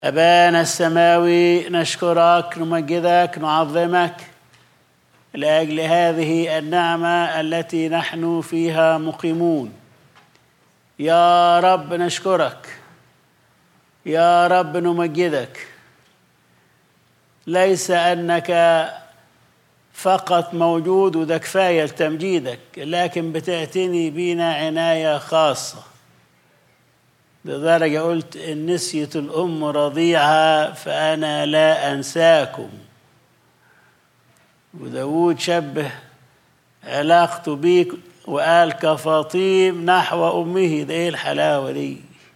أبانا السماوي نشكرك نمجدك نعظمك لأجل هذه النعمة التي نحن فيها مقيمون يا رب نشكرك يا رب نمجدك ليس أنك فقط موجود وده كفاية لتمجيدك لكن بتعتني بينا عناية خاصة لدرجة قلت إن نسيت الأم رضيعها فأنا لا أنساكم وداود شبه علاقته بيك وقال كفاطيم نحو أمه ده إيه الحلاوة دي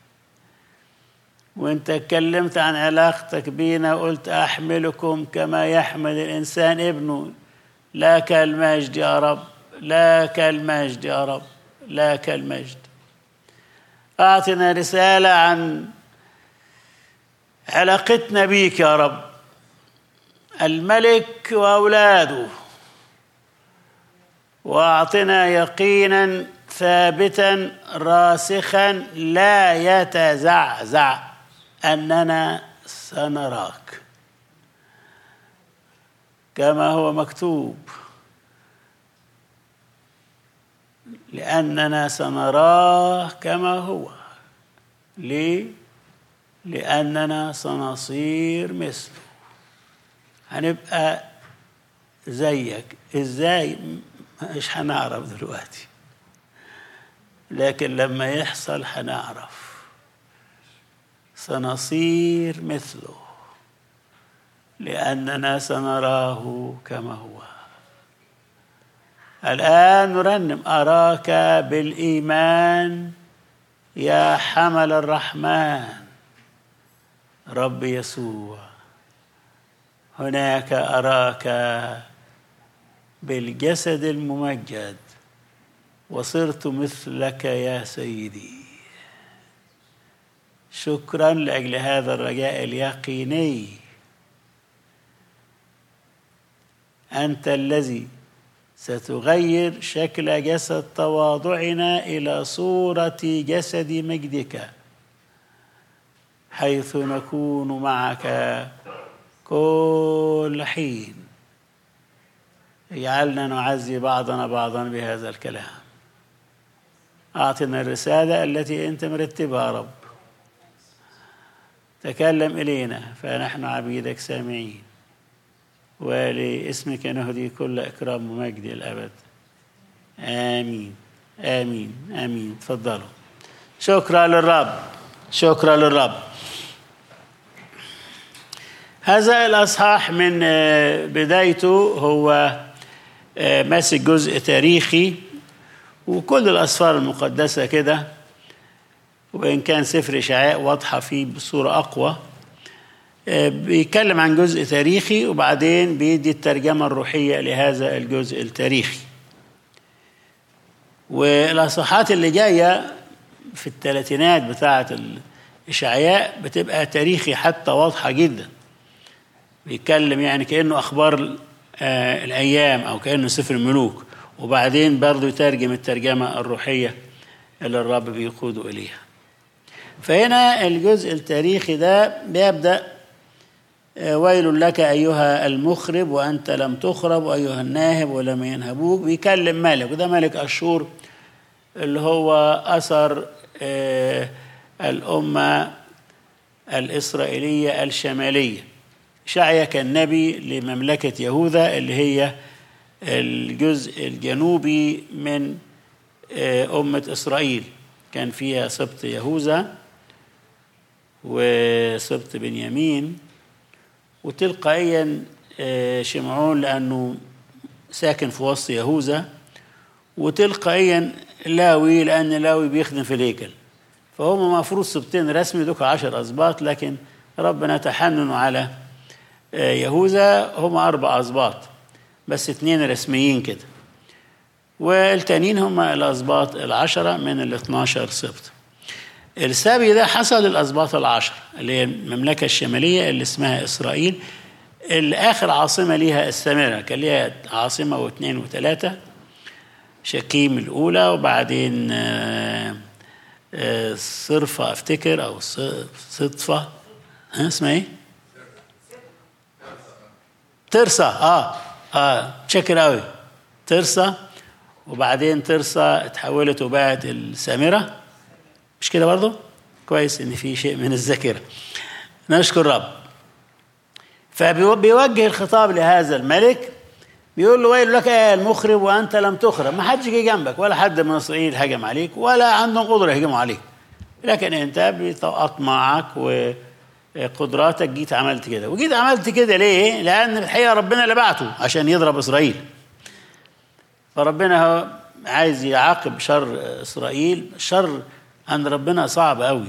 وانت اتكلمت عن علاقتك بينا قلت أحملكم كما يحمل الإنسان ابنه لك المجد يا رب لك المجد يا رب لك المجد أعطنا رسالة عن علاقتنا بيك يا رب الملك وأولاده وأعطنا يقينا ثابتا راسخا لا يتزعزع أننا سنراك كما هو مكتوب لأننا سنراه كما هو ليه؟ لأننا سنصير مثله هنبقى زيك ازاي مش هنعرف دلوقتي لكن لما يحصل هنعرف سنصير مثله لأننا سنراه كما هو الآن نرنم أراك بالإيمان يا حمل الرحمن رب يسوع هناك أراك بالجسد الممجد وصرت مثلك يا سيدي شكرا لأجل هذا الرجاء اليقيني أنت الذي ستغير شكل جسد تواضعنا إلى صورة جسد مجدك حيث نكون معك كل حين اجعلنا نعزي بعضنا بعضا بهذا الكلام أعطنا الرسالة التي أنت مرتبها رب تكلم إلينا فنحن عبيدك سامعين ولاسمك نهدي كل إكرام ومجد الأبد آمين آمين آمين تفضلوا شكرا للرب شكرا للرب هذا الأصحاح من بدايته هو ماسك جزء تاريخي وكل الأسفار المقدسة كده وإن كان سفر إشعاء واضحة فيه بصورة أقوى بيتكلم عن جزء تاريخي وبعدين بيدي الترجمة الروحية لهذا الجزء التاريخي والأصحاحات اللي جاية في الثلاثينات بتاعة الإشعياء بتبقى تاريخي حتى واضحة جدا بيتكلم يعني كأنه أخبار آه الأيام أو كأنه سفر الملوك وبعدين برضه يترجم الترجمة الروحية اللي الرب بيقوده إليها فهنا الجزء التاريخي ده بيبدأ آه ويل لك أيها المخرب وأنت لم تخرب وأيها الناهب ولم ينهبوك بيكلم ملك وده ملك أشور اللي هو أثر آه الأمة الإسرائيلية الشمالية شعيا كان نبي لمملكة يهوذا اللي هي الجزء الجنوبي من أمة إسرائيل كان فيها سبط يهوذا وسبط بنيامين وتلقائيا شمعون لأنه ساكن في وسط يهوذا وتلقائيا لاوي لأن لاوي بيخدم في الهيكل فهم مفروض سبتين رسمي دوك عشر أسباط لكن ربنا تحنن على يهوذا هم أربع أسباط بس اتنين رسميين كده والتانيين هم الأسباط العشرة من ال 12 سبط السبي ده حصل الأسباط العشرة اللي هي المملكة الشمالية اللي اسمها إسرائيل اللي آخر عاصمة ليها السامرة كان ليها عاصمة واثنين وثلاثة شكيم الأولى وبعدين صرفة أفتكر أو صدفة ها اسمها ايه ترسا اه اه شكر قوي ترسا وبعدين ترسا اتحولت وبقت السامره مش كده برضه كويس ان في شيء من الذاكره نشكر رب فبيوجه الخطاب لهذا الملك بيقول له ويل لك يا المخرب وانت لم تخرب ما حدش جه جنبك ولا حد من اسرائيل هجم عليك ولا عندهم قدره يهجموا عليك لكن انت بأطماعك وقدراتك جيت عملت كده وجيت عملت كده ليه؟ لان الحقيقه ربنا اللي بعته عشان يضرب اسرائيل فربنا هو عايز يعاقب شر اسرائيل شر عند ربنا صعب قوي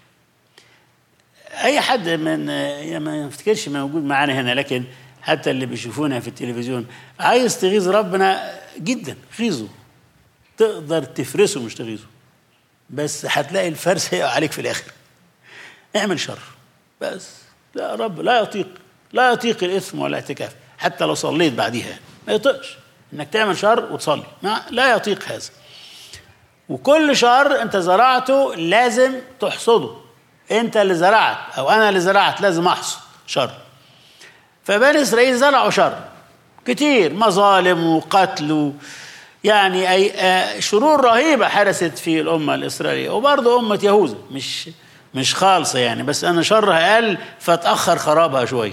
اي حد من ما نفتكرش موجود معانا هنا لكن حتى اللي بيشوفونا في التلفزيون عايز تغيظ ربنا جدا غيظه تقدر تفرسه مش تغيظه بس هتلاقي الفرس هيقع عليك في الاخر اعمل شر بس لا رب لا يطيق لا يطيق الاثم والاعتكاف حتى لو صليت بعديها ما يطيقش انك تعمل شر وتصلي ما لا يطيق هذا وكل شر انت زرعته لازم تحصده انت اللي زرعت او انا اللي زرعت لازم احصد شر فبني اسرائيل زرعوا شر كتير مظالم وقتل يعني اي شرور رهيبه حدثت في الامه الاسرائيليه وبرضه امه يهوذا مش مش خالصه يعني بس انا شرها قل فتاخر خرابها شويه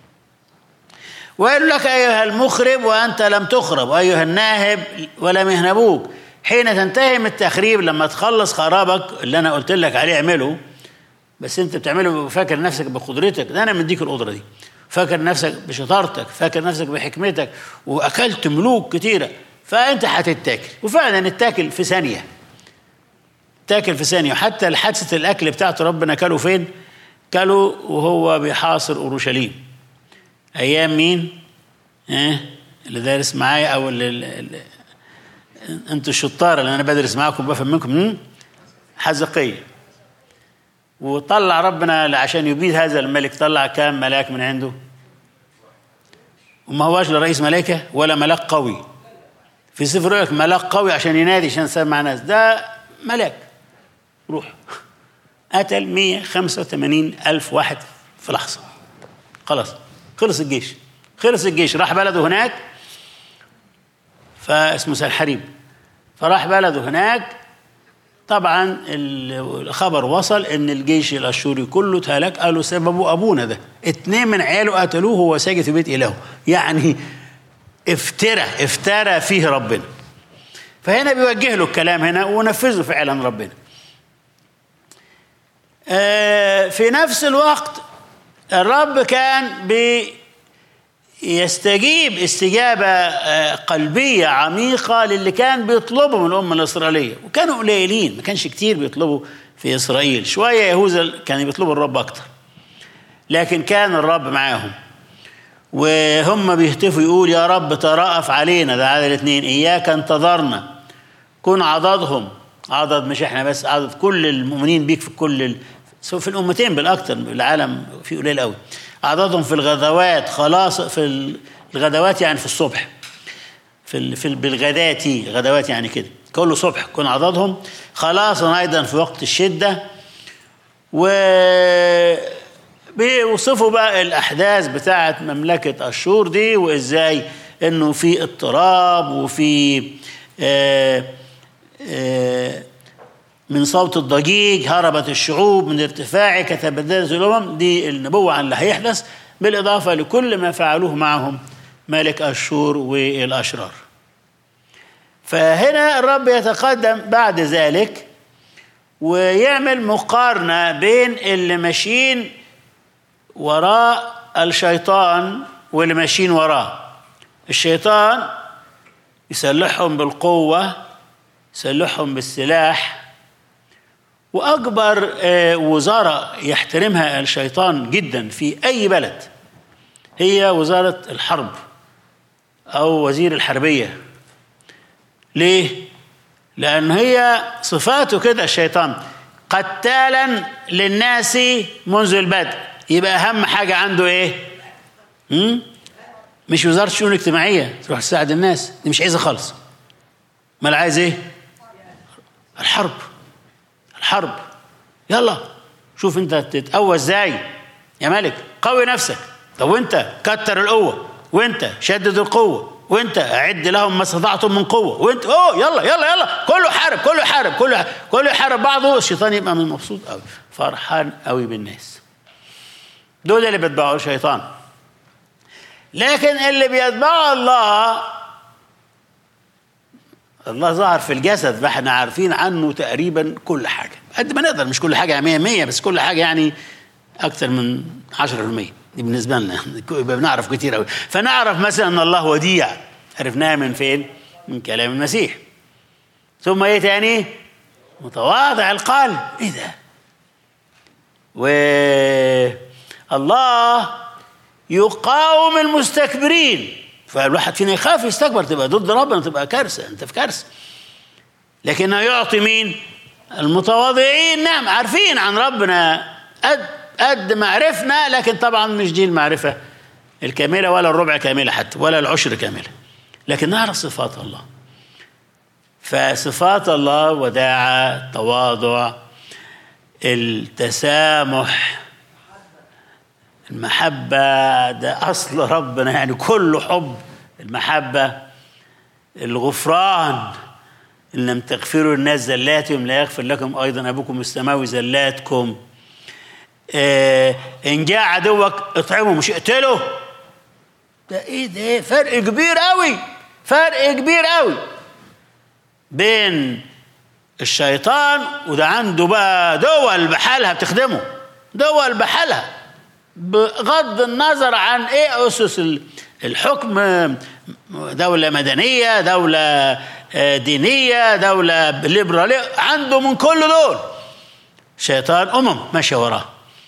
وقال لك ايها المخرب وانت لم تخرب وايها الناهب ولم يهنبوك حين تنتهي من التخريب لما تخلص خرابك اللي انا قلت لك عليه اعمله بس انت بتعمله فاكر نفسك بقدرتك ده انا مديك القدره دي فاكر نفسك بشطارتك فاكر نفسك بحكمتك واكلت ملوك كتيره فانت هتتاكل وفعلا اتاكل في ثانيه تاكل في ثانيه وحتى حادثه الاكل بتاعته ربنا كلوا فين كلوا وهو بيحاصر اورشليم ايام مين اه اللي دارس معايا او اللي, اللي انتوا الشطار اللي انا بدرس معاكم بفهم منكم حزقيه وطلع ربنا عشان يبيد هذا الملك طلع كام ملاك من عنده وما هواش لرئيس ملائكة ولا ملاك قوي في سفر يقول لك ملاك قوي عشان ينادي عشان يسمع ناس ده ملاك روح قتل 185 ألف واحد في لحظة خلاص خلص الجيش خلص الجيش راح بلده هناك فاسمه سنحريب فراح بلده هناك طبعا الخبر وصل ان الجيش الاشوري كله اتهلك قالوا سببه ابونا ده اتنين من عياله قتلوه وهو ساجد في بيت الهه يعني افترى افترى فيه ربنا فهنا بيوجه له الكلام هنا ونفذه فعلا ربنا آه في نفس الوقت الرب كان بي يستجيب استجابة قلبية عميقة للي كان بيطلبه من الأمة الإسرائيلية وكانوا قليلين ما كانش كتير بيطلبوا في إسرائيل شوية يهوذا كانوا بيطلبوا الرب أكتر لكن كان الرب معاهم وهم بيهتفوا يقول يا رب ترأف علينا ده عدد الاثنين إياك انتظرنا كن عضدهم عضد مش احنا بس عضد كل المؤمنين بيك في كل ال... في الأمتين بالأكتر العالم في قليل قوي عددهم في الغزوات خلاص في الغدوات يعني في الصبح في ال في بالغدات غدوات يعني كده كله صبح كون عددهم خلاصا ايضا في وقت الشده و بيوصفوا بقى الاحداث بتاعه مملكه اشور دي وازاي انه في اضطراب وفي آآ آآ من صوت الضجيج هربت الشعوب من ارتفاعه كتبدلت الامم دي النبوه عن اللي هيحدث بالاضافه لكل ما فعلوه معهم ملك اشور والاشرار. فهنا الرب يتقدم بعد ذلك ويعمل مقارنه بين اللي ماشيين وراء الشيطان واللي ماشيين وراه. الشيطان يسلحهم بالقوه يسلحهم بالسلاح واكبر وزاره يحترمها الشيطان جدا في اي بلد هي وزاره الحرب او وزير الحربيه ليه لان هي صفاته كده الشيطان قتالا للناس منذ البدء يبقى اهم حاجه عنده ايه م? مش وزاره الشؤون الاجتماعيه تروح تساعد الناس دي مش عايزه خالص امال عايز ايه الحرب الحرب يلا شوف انت تتقوى ازاي يا ملك قوي نفسك طب وانت كتر القوه وانت شدد القوه وانت اعد لهم ما استطعتم من قوه وانت اوه يلا يلا يلا كله حارب كله حارب كله كله يحارب بعضه الشيطان يبقى من مبسوط قوي فرحان قوي بالناس دول اللي بيتبعوا الشيطان لكن اللي بيتبعوا الله الله ظهر في الجسد فاحنا عارفين عنه تقريبا كل حاجه قد ما نقدر مش كل حاجه 100 100 بس كل حاجه يعني اكثر من 10% دي بالنسبه لنا يبقى بنعرف كتير قوي فنعرف مثلا ان الله وديع عرفناها من فين من كلام المسيح ثم ايه تاني متواضع القلب ايه ده والله يقاوم المستكبرين فالواحد فينا يخاف يستكبر تبقى ضد ربنا تبقى كارثه انت في كارثه لكنه يعطي مين المتواضعين نعم عارفين عن ربنا قد قد ما عرفنا لكن طبعا مش دي المعرفه الكامله ولا الربع كامله حتى ولا العشر كامله لكن نعرف صفات الله فصفات الله وداعة تواضع التسامح المحبة ده أصل ربنا يعني كله حب المحبة الغفران إن لم تغفروا الناس زلاتهم لا يغفر لكم أيضا أبوكم السماوي زلاتكم آه إن جاء عدوك اطعمه مش اقتله ده إيه ده فرق كبير قوي فرق كبير قوي بين الشيطان وده عنده بقى دول بحالها بتخدمه دول بحالها بغض النظر عن ايه اسس الحكم دولة مدنية دولة دينية دولة ليبرالية عنده من كل دول شيطان أمم ماشية وراه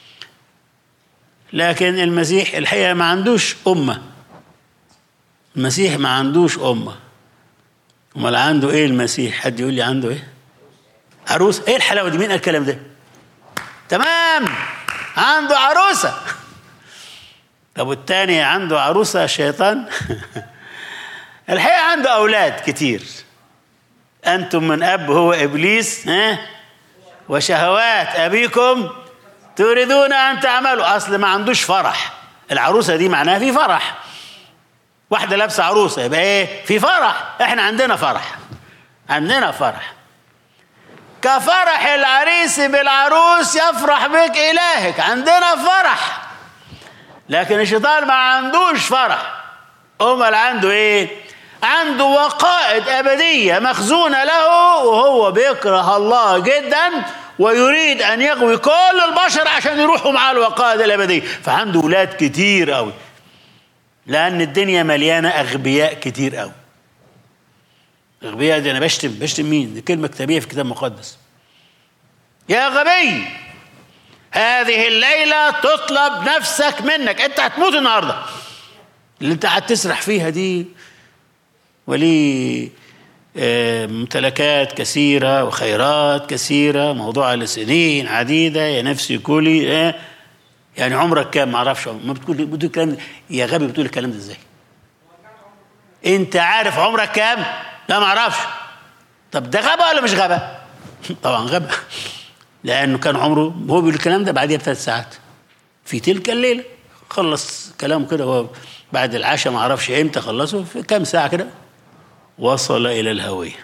لكن المسيح الحقيقة ما عندوش أمة المسيح ما عندوش أمة امال عنده ايه المسيح حد يقول لي عنده ايه عروس ايه الحلاوه دي مين قال الكلام ده تمام عنده عروسه طب والتاني عنده عروسه الشيطان الحقيقه عنده اولاد كتير انتم من اب هو ابليس ها وشهوات ابيكم تريدون ان تعملوا اصل ما عندوش فرح العروسه دي معناها في فرح واحده لابسه عروسه يبقى ايه في فرح احنا عندنا فرح عندنا فرح كفرح العريس بالعروس يفرح بك الهك عندنا فرح لكن الشيطان ما عندوش فرح امال عنده ايه عنده وقائد ابديه مخزونه له وهو بيكره الله جدا ويريد ان يغوي كل البشر عشان يروحوا مع الوقائد الابديه فعنده ولاد كتير قوي لأن الدنيا مليانة أغبياء كتير قوي أغبياء دي أنا بشتم بشتم مين؟ دي كلمة كتابية في الكتاب المقدس يا غبي هذه الليلة تطلب نفسك منك أنت هتموت النهاردة اللي أنت قاعد تسرح فيها دي وليه ممتلكات كثيرة وخيرات كثيرة موضوع لسنين عديدة يا نفسي كلي يعني عمرك كام ما اعرفش ما بتقول بتقول الكلام يا غبي بتقول الكلام ده ازاي انت عارف عمرك كام لا ما اعرفش طب ده غبا ولا مش غبا طبعا غبا لانه كان عمره هو بيقول الكلام ده بعديها بثلاث ساعات في تلك الليله خلص كلامه كده هو بعد العشاء ما اعرفش امتى خلصه في كام ساعه كده وصل الى الهويه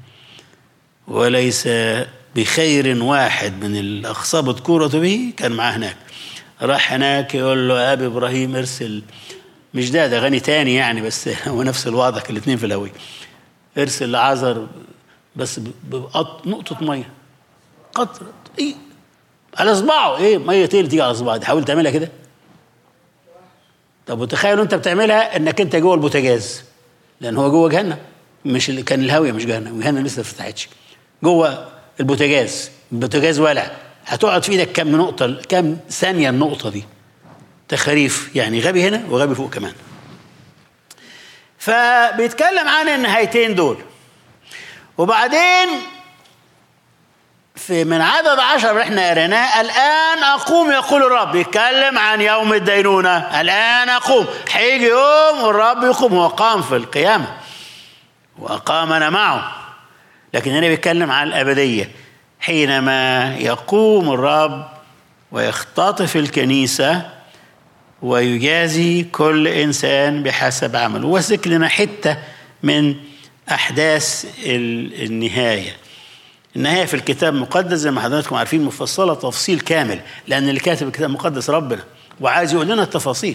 وليس بخير واحد من الاخصاب كورة به كان معاه هناك راح هناك يقول له ابي ابراهيم ارسل مش ده ده غني تاني يعني بس هو نفس الوضع الاثنين في الهوية ارسل لعازر بس بقط نقطة مية قطرة ايه على صباعه ايه مية تقل تيجي على صباعه حاول تعملها كده طب وتخيل انت بتعملها انك انت جوه البوتاجاز لان هو جوه جهنم مش اللي كان الهاويه مش جهنم جهنم لسه ما فتحتش جوه البوتاجاز البوتاجاز ولع هتقعد في ايدك كم نقطه كم ثانيه النقطه دي تخريف يعني غبي هنا وغبي فوق كمان فبيتكلم عن النهايتين دول وبعدين في من عدد عشر اللي احنا قريناه الان اقوم يقول الرب يتكلم عن يوم الدينونه الان اقوم هيجي يوم والرب يقوم هو قام في القيامه واقامنا معه لكن هنا بيتكلم عن الابديه حينما يقوم الرب ويختطف الكنيسه ويجازي كل انسان بحسب عمله وسك لنا حته من احداث ال- النهايه النهايه في الكتاب المقدس زي ما حضراتكم عارفين مفصله تفصيل كامل لان اللي كاتب الكتاب المقدس ربنا وعايز يقول لنا التفاصيل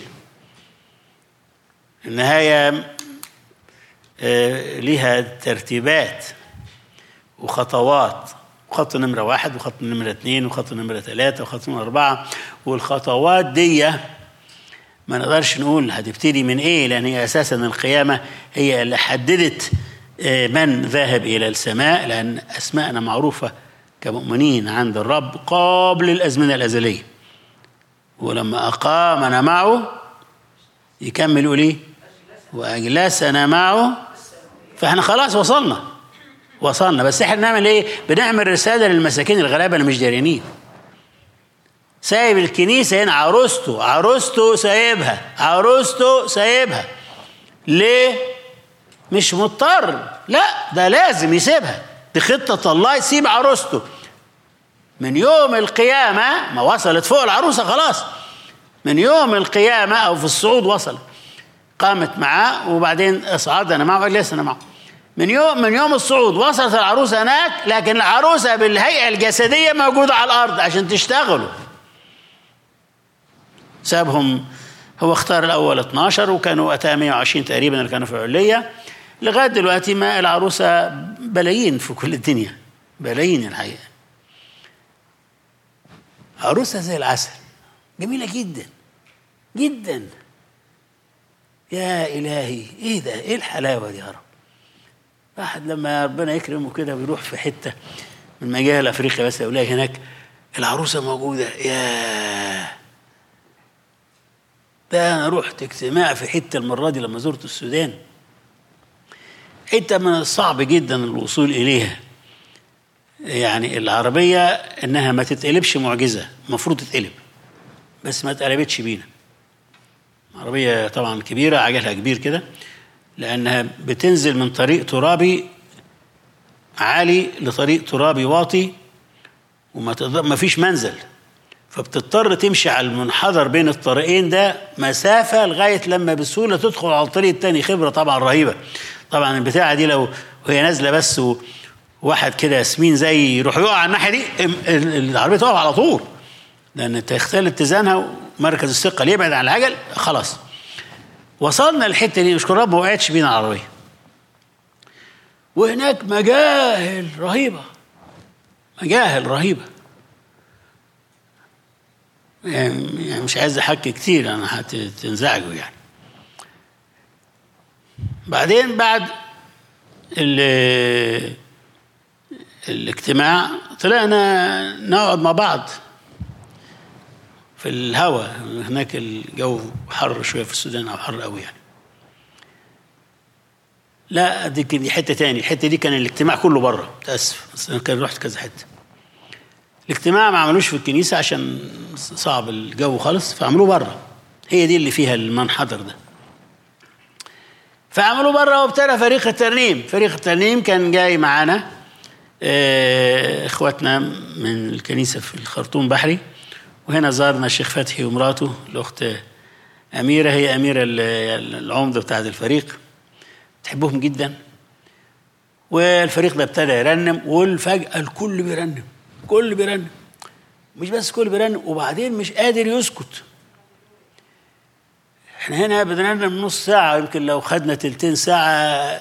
النهايه آه، ليها ترتيبات وخطوات خط نمرة واحد وخط نمرة اثنين وخط نمرة ثلاثة وخط نمرة أربعة والخطوات دي ما نقدرش نقول هتبتدي من إيه لأن هي أساسا القيامة هي اللي حددت آه، من ذاهب إلى السماء لأن أسماءنا معروفة كمؤمنين عند الرب قبل الأزمنة الأزلية ولما أقامنا معه يكمل يقول إيه وأجلسنا معه فإحنا خلاص وصلنا وصلنا بس احنا بنعمل ايه؟ بنعمل رساله للمساكين الغلابه اللي مش داريانين. سايب الكنيسه هنا عروسته عروسته سايبها عروسته سايبها. ليه؟ مش مضطر لا ده لازم يسيبها دي خطه الله يسيب عروسته. من يوم القيامه ما وصلت فوق العروسه خلاص. من يوم القيامه او في الصعود وصلت. قامت معاه وبعدين اصعدنا معه وجلسنا معه. من يوم من يوم الصعود وصلت العروسه هناك لكن العروسه بالهيئه الجسديه موجوده على الارض عشان تشتغلوا سابهم هو اختار الاول 12 وكانوا وقتها 120 تقريبا اللي كانوا في العليه لغايه دلوقتي ما العروسه بلايين في كل الدنيا بلايين الحقيقه عروسه زي العسل جميله جدا جدا يا الهي ايه ده ايه الحلاوه دي يا رب واحد لما ربنا يكرمه كده ويروح في حته من مجال افريقيا بس يلاقي هناك العروسه موجوده يا ده انا رحت اجتماع في حته المره دي لما زرت السودان حته من الصعب جدا الوصول اليها يعني العربيه انها ما تتقلبش معجزه المفروض تتقلب بس ما اتقلبتش بينا عربيه طبعا كبيره عجلها كبير كده لأنها بتنزل من طريق ترابي عالي لطريق ترابي واطي وما تقدر ما فيش منزل فبتضطر تمشي على المنحدر بين الطريقين ده مسافة لغاية لما بسهولة تدخل على الطريق التاني خبرة طبعا رهيبة طبعا البتاعة دي لو وهي نازلة بس وواحد كده ياسمين زي يروح يقع على الناحية دي العربية تقف على طول لأن تختل اتزانها ومركز الثقل يبعد عن العجل خلاص وصلنا الحته دي نشكر رب ما وقعتش بينا العربيه وهناك مجاهل رهيبه مجاهل رهيبه يعني مش عايز احكي كتير انا هتنزعجوا يعني بعدين بعد الاجتماع طلعنا نقعد مع بعض في الهواء هناك الجو حر شويه في السودان او حر قوي يعني لا دي دي حته تاني الحته دي كان الاجتماع كله بره متاسف بس انا كان رحت كذا حته الاجتماع ما عملوش في الكنيسه عشان صعب الجو خالص فعملوه بره هي دي اللي فيها المنحدر ده فعملوه بره وابتدى فريق الترنيم فريق الترنيم كان جاي معانا اه اخواتنا من الكنيسه في الخرطوم بحري وهنا زارنا الشيخ فتحي ومراته الاخت اميره هي اميره العمده بتاعت الفريق تحبهم جدا والفريق ده ابتدى يرنم والفجاه الكل بيرنم كل بيرنم مش بس كل بيرنم وبعدين مش قادر يسكت احنا هنا بنرنم نص ساعة يمكن لو خدنا تلتين ساعة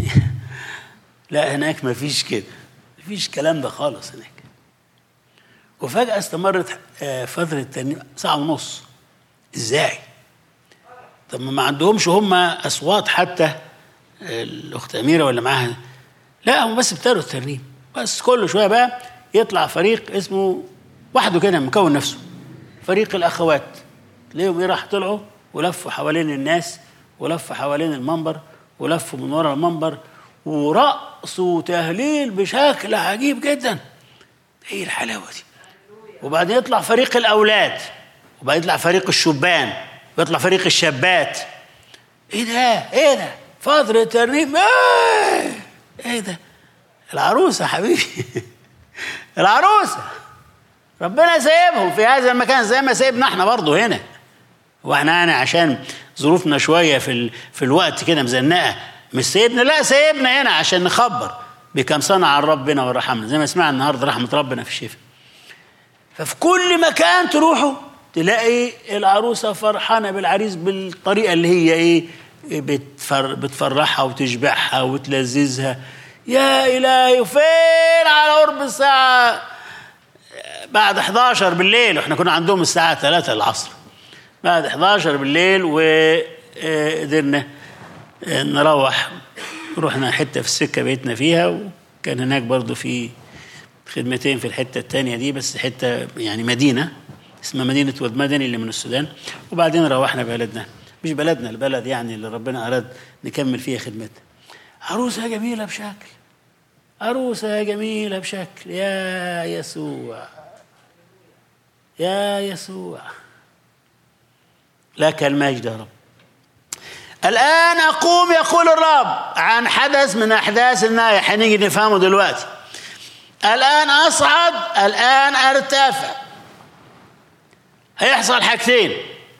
لا هناك مفيش كده مفيش كلام ده خالص هناك وفجأة استمرت فترة الترنيم ساعة ونص ازاي؟ طب ما عندهمش هم أصوات حتى الأخت أميرة ولا معاها لا هم بس ابتدوا الترنيم بس كل شوية بقى يطلع فريق اسمه وحده كده مكون نفسه فريق الأخوات تلاقيهم راح طلعوا ولفوا حوالين الناس ولفوا حوالين المنبر ولفوا من ورا المنبر ورقص وتهليل بشكل عجيب جدا ايه الحلاوه دي وبعدين يطلع فريق الاولاد وبعدين يطلع فريق الشبان ويطلع فريق الشابات ايه ده ايه ده فترة ترنيم ايه ايه ده العروسة حبيبي العروسة ربنا سايبهم في هذا المكان زي ما سايبنا احنا برضه هنا واحنا يعني عشان ظروفنا شويه في ال... في الوقت كده مزنقه مش سيبنا لا سيبنا هنا عشان نخبر بكم صنع ربنا ورحمنا زي ما سمعنا النهارده رحمه ربنا في الشفاء ففي كل مكان تروحوا تلاقي العروسه فرحانه بالعريس بالطريقه اللي هي ايه بتفر بتفرحها وتشبعها وتلذذها يا الهي وفين على قرب الساعه بعد 11 بالليل واحنا كنا عندهم الساعه 3 العصر بعد 11 بالليل وقدرنا نروح رحنا حته في السكه بيتنا فيها وكان هناك برضو في خدمتين في الحته الثانيه دي بس حته يعني مدينه اسمها مدينه ود مدني اللي من السودان وبعدين روحنا بلدنا مش بلدنا البلد يعني اللي ربنا اراد نكمل فيها خدمتنا عروسه جميله بشكل عروسه جميله بشكل يا يسوع يا يسوع لك المجد يا رب الآن أقوم يقول الرب عن حدث من أحداث النهاية حنيجي نفهمه دلوقتي الآن أصعد الآن أرتفع هيحصل حاجتين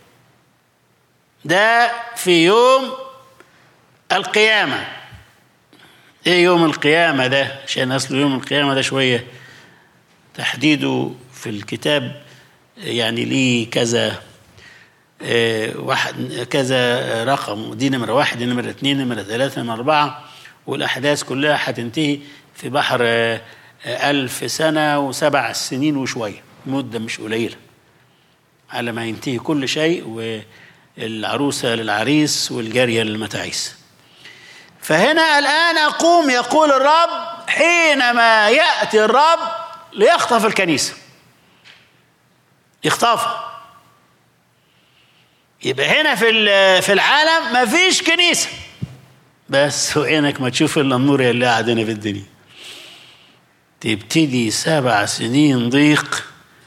ده في يوم القيامة ايه يوم القيامة ده عشان أصله يوم القيامة ده شوية تحديده في الكتاب يعني ليه كذا واحد كذا رقم دي نمرة واحد دي نمرة اثنين نمرة ثلاثة نمرة أربعة والأحداث كلها هتنتهي في بحر ألف سنة وسبع سنين وشوية مدة مش قليلة على ما ينتهي كل شيء والعروسة للعريس والجارية للمتاعيس فهنا الآن أقوم يقول الرب حينما يأتي الرب ليخطف الكنيسة يخطفها يبقى هنا في في العالم ما فيش كنيسه بس وعينك ما تشوف الا النور اللي قاعد هنا في الدنيا تبتدي سبع سنين ضيق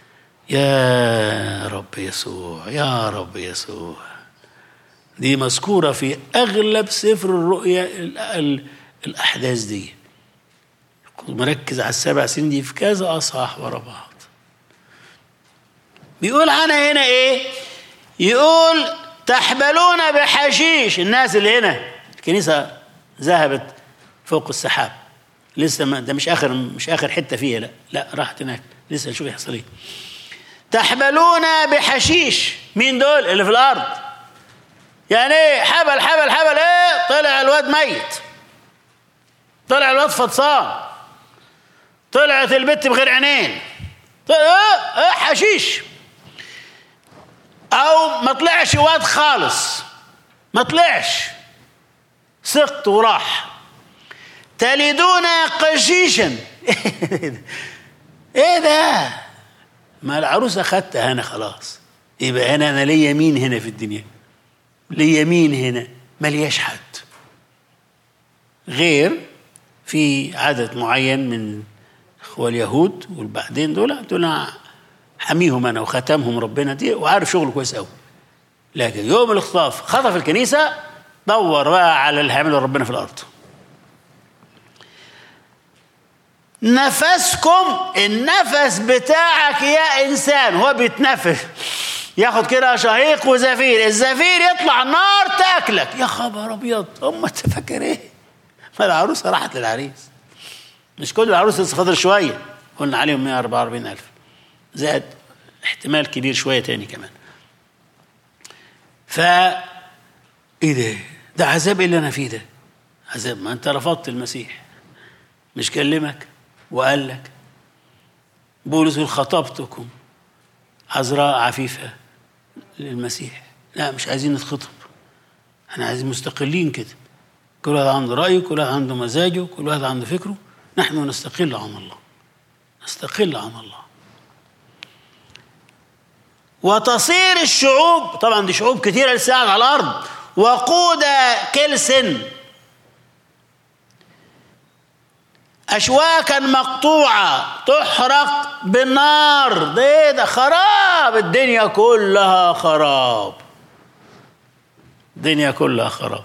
يا رب يسوع يا رب يسوع دي مذكورة في أغلب سفر الرؤيا الأحداث دي مركز على السبع سنين دي في كذا أصحاح ورا بعض بيقول عنها هنا إيه يقول تحبلون بحشيش الناس اللي هنا الكنيسة ذهبت فوق السحاب لسه ما ده مش اخر مش اخر حته فيها لا لا راحت هناك لسه نشوف يحصل ايه تحبلون بحشيش مين دول اللي في الارض يعني ايه حبل حبل حبل ايه طلع الواد ميت طلع الواد فطسان طلعت البت بغير عينين طلع ايه, ايه حشيش او ما طلعش واد خالص ما طلعش سقط وراح تلدون قشيشا ايه ده ما العروسه خدتها انا خلاص يبقى انا انا ليا مين هنا في الدنيا ليا مين هنا ملياش حد غير في عدد معين من اخوة اليهود والبعدين دول دول حميهم انا وختمهم ربنا دي وعارف شغله كويس قوي لكن يوم الاخطاف خطف الكنيسه دور بقى على اللي هيعمله ربنا في الارض نفسكم النفس بتاعك يا انسان هو بيتنفس ياخد كده شهيق وزفير الزفير يطلع نار تاكلك يا خبر ابيض هم انت فاكر ايه ما العروسه راحت للعريس مش كل العروس لسه فاضل شويه قلنا عليهم 144 الف زائد احتمال كبير شويه تاني كمان ف ايه ده ده عذاب ايه اللي انا فيه ده عذاب ما انت رفضت المسيح مش كلمك وقال لك بولس خطبتكم عذراء عفيفة للمسيح لا مش عايزين نتخطب احنا عايزين مستقلين كده كل واحد عنده رأيه كل واحد عنده مزاجه كل واحد عنده فكره نحن نستقل عن الله نستقل عن الله وتصير الشعوب طبعا دي شعوب كثيرة لسه على الأرض وقود كلس أشواكا مقطوعة تحرق بالنار ده إيه ده خراب الدنيا كلها خراب الدنيا كلها خراب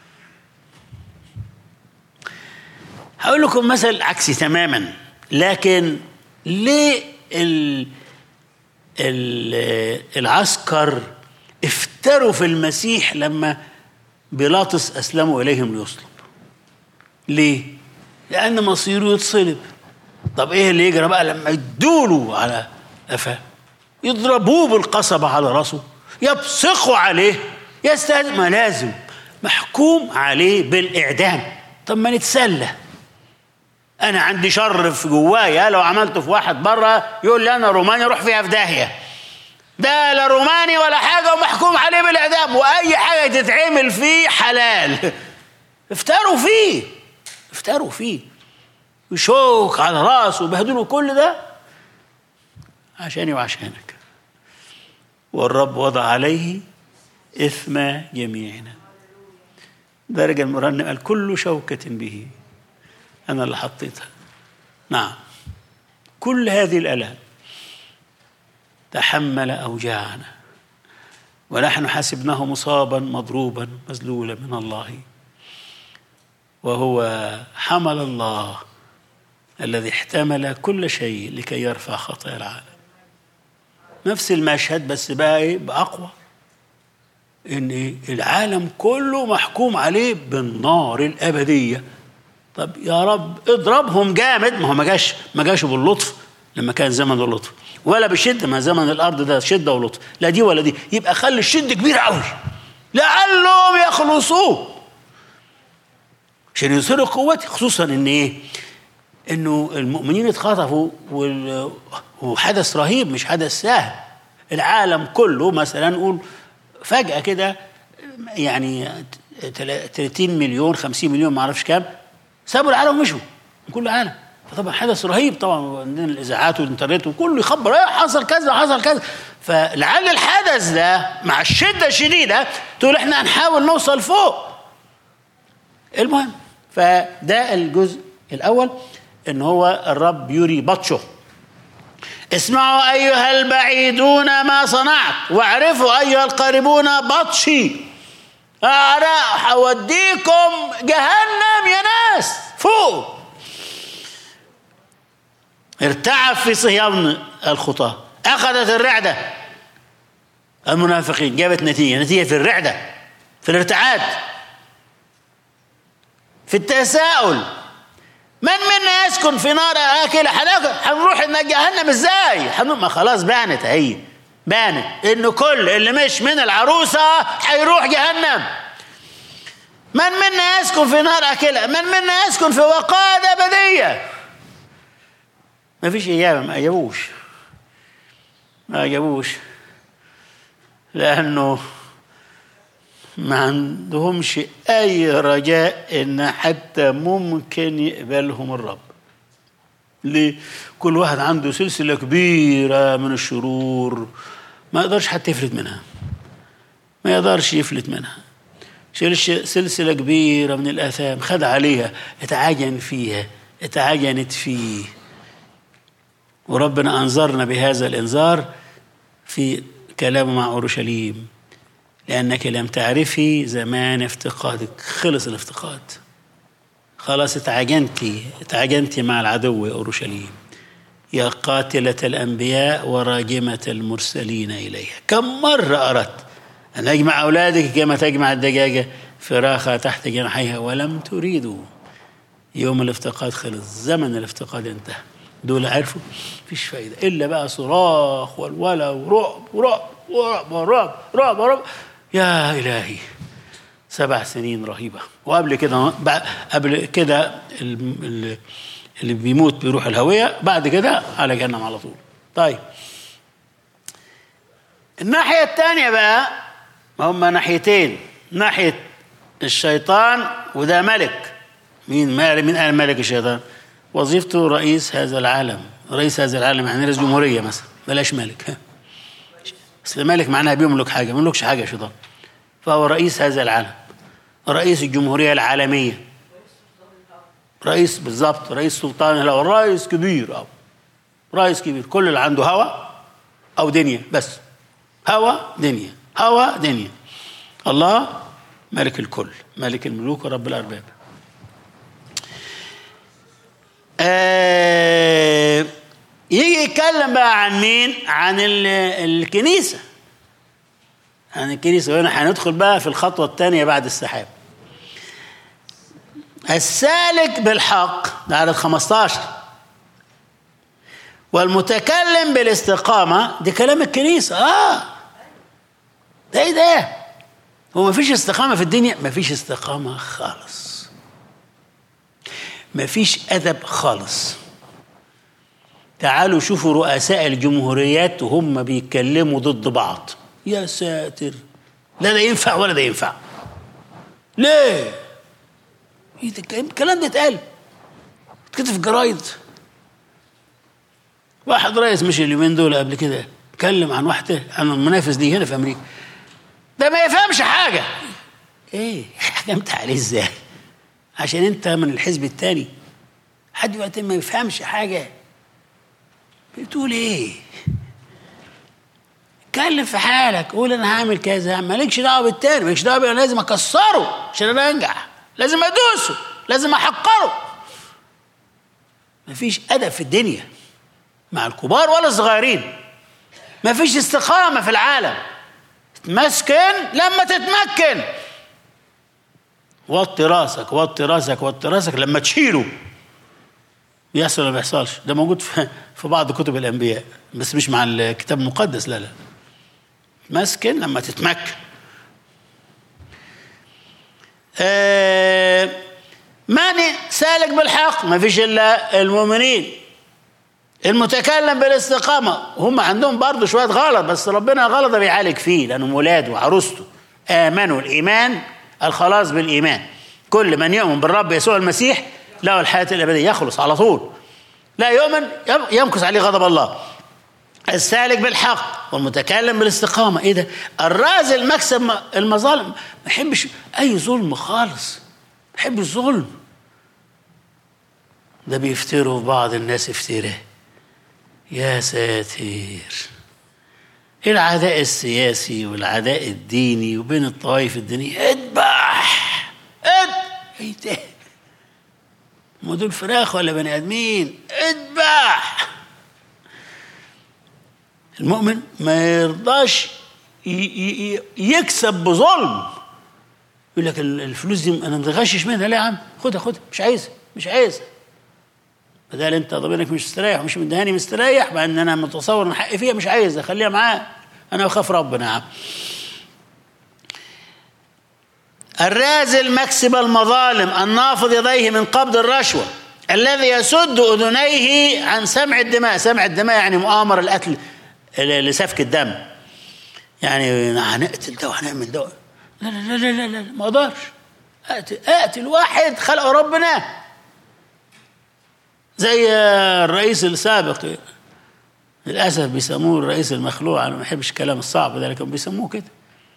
هقول لكم مثل عكسي تماما لكن ليه ال ال العسكر افتح افتروا في المسيح لما بيلاطس أسلموا إليهم ليصلب ليه؟ لأن مصيره يتصلب طب إيه اللي يجرى بقى لما يدوله على قفاه يضربوه بالقصبة على راسه يبصقوا عليه يستهزئ ما لازم محكوم عليه بالإعدام طب ما نتسلى أنا عندي شر في جوايا لو عملته في واحد بره يقول لي أنا روماني أروح فيها في داهية ده لا روماني ولا حاجة ومحكوم عليه بالإعدام وأي حاجة تتعمل فيه حلال افتروا فيه افتروا فيه وشوك على راسه وبهدلوا كل ده عشاني وعشانك والرب وضع عليه إثم جميعنا درجة المرنم قال كل شوكة به أنا اللي حطيتها نعم كل هذه الآلام تحمل أوجاعنا ونحن حسبناه مصابا مضروبا مذلولا من الله وهو حمل الله الذي احتمل كل شيء لكي يرفع خطايا العالم نفس المشهد بس بقى ايه بأقوى ان العالم كله محكوم عليه بالنار الابديه طب يا رب اضربهم جامد ما هو ما جاش ما جاش باللطف لما كان زمن اللطف ولا بشده ما زمن الارض ده شده ولطف لا دي ولا دي يبقى خلي الشده كبيره قوي لعلهم يخلصوه عشان يظهروا قوتي خصوصا ان ايه انه المؤمنين اتخطفوا وال- وحدث رهيب مش حدث سهل العالم كله مثلا نقول فجأة كده يعني تلا- 30 مليون 50 مليون ما اعرفش كام سابوا العالم ومشوا من كل العالم فطبعا حدث رهيب طبعا عندنا الاذاعات والانترنت وكله يخبر ايه حصل كذا حصل كذا فلعل الحدث ده مع الشده الشديده تقول احنا هنحاول نوصل فوق المهم فده الجزء الاول ان هو الرب يري بطشه اسمعوا ايها البعيدون ما صنعت واعرفوا ايها القريبون بطشي انا هوديكم جهنم يا ناس فوق ارتعب في صهيون الخطاة اخذت الرعده المنافقين جابت نتيجه نتيجه في الرعده في الارتعاد في التساؤل من منا يسكن في نار آكلة هناكل هنروح إن جهنم ازاي؟ هنروح ما خلاص بانت اهي بانت إن كل اللي مش من العروسة هيروح جهنم من منا يسكن في نار آكلة من منا يسكن في وقاد أبدية ما فيش إجابة ما أجابوش ما أجابوش لأنه ما عندهمش أي رجاء إن حتى ممكن يقبلهم الرب ليه؟ كل واحد عنده سلسلة كبيرة من الشرور ما يقدرش حتى يفلت منها ما يقدرش يفلت منها شيلش سلسلة كبيرة من الآثام خد عليها اتعجن فيها اتعجنت فيه وربنا أنظرنا بهذا الإنذار في كلامه مع أورشليم لأنك لم تعرفي زمان افتقادك خلص الافتقاد خلاص اتعجنتي اتعجنتي مع العدو يا أورشليم يا قاتلة الأنبياء وراجمة المرسلين إليها كم مرة أردت أن أجمع أولادك كما تجمع الدجاجة فراخها تحت جناحيها ولم تريدوا يوم الافتقاد خلص زمن الافتقاد انتهى دول عرفوا مفيش فايدة إلا بقى صراخ والولا ورعب ورعب ورعب ورعب رعب ورعب يا إلهي سبع سنين رهيبة وقبل كده قبل كده اللي بيموت بيروح الهوية بعد كده على جهنم على طول طيب الناحية الثانية بقى هم ناحيتين ناحية الشيطان وده ملك مين مين قال ملك الشيطان وظيفته رئيس هذا العالم رئيس هذا العالم يعني رئيس جمهورية مثلا بلاش ملك اصل ملك معناها بيملك حاجة ما يملكش حاجة يا شيطان فهو رئيس هذا العالم رئيس الجمهورية العالمية رئيس بالظبط رئيس سلطان لو رئيس كبير أو رئيس كبير كل اللي عنده هوى أو دنيا بس هوى دنيا هوى دنيا الله ملك الكل ملك الملوك ورب الأرباب آه يجي يتكلم بقى عن مين عن الكنيسة عن الكنيسة وهنا هندخل بقى في الخطوة الثانية بعد السحاب السالك بالحق ده عدد 15 والمتكلم بالاستقامة دي كلام الكنيسة اه ده ايه ده هو مفيش استقامة في الدنيا مفيش استقامة خالص مفيش أدب خالص تعالوا شوفوا رؤساء الجمهوريات وهم بيتكلموا ضد بعض يا ساتر لا ده ينفع ولا ده ينفع ليه إيه ده الكلام ده اتقال اتكتب في الجرايد واحد رئيس مشي اليومين دول قبل كده اتكلم عن واحده عن المنافس دي هنا في امريكا ده ما يفهمش حاجه ايه حكمت عليه ازاي عشان انت من الحزب الثاني حد وقت ما يفهمش حاجه بتقول ايه اتكلم في حالك قول انا هعمل كذا مالكش دعوه بالتاني مالكش دعوه انا لازم اكسره عشان انا انجح لازم ادوسه لازم احقره مفيش ادب في الدنيا مع الكبار ولا الصغيرين مفيش استقامه في العالم تمسكن لما تتمكن وطي راسك وطي راسك وطي راسك لما تشيله يحصل ولا ما يحصلش ده موجود في, في بعض كتب الانبياء بس مش مع الكتاب المقدس لا لا مسكن لما تتمكن آه ماني سالك بالحق ما فيش الا المؤمنين المتكلم بالاستقامه هم عندهم برضه شويه غلط بس ربنا غلط بيعالج فيه لانهم ولاده وعروسته امنوا الايمان الخلاص بالايمان كل من يؤمن بالرب يسوع المسيح له الحياه الابديه يخلص على طول لا يؤمن يمكث عليه غضب الله السالك بالحق والمتكلم بالاستقامه ايه ده الرازل مكسب المظالم ما يحبش اي ظلم خالص ما يحبش الظلم ده بيفتروا في بعض الناس افتراء يا ساتر العداء السياسي والعداء الديني وبين الطوائف الدينية اذبح ايه ده ما دول فراخ ولا بني ادمين اذبح المؤمن ما يرضاش يكسب بظلم يقول لك الفلوس دي انا متغشش منها لا يا عم خدها خدها مش عايزها مش عايزها بدل انت ضميرك مش مستريح ومش مدهاني مستريح مع ان انا متصور ان حقي فيها مش عايزها خليها معاه انا بخاف ربنا يا عم الرازل مكسب المظالم النافض يديه من قبض الرشوة الذي يسد أذنيه عن سمع الدماء سمع الدماء يعني مؤامرة القتل لسفك الدم يعني هنقتل ده وهنعمل ده لا لا لا لا لا ما اقدرش اقتل اقتل واحد خلقه ربنا زي الرئيس السابق للاسف بيسموه الرئيس المخلوع انا ما بحبش الكلام الصعب ده لكن بيسموه كده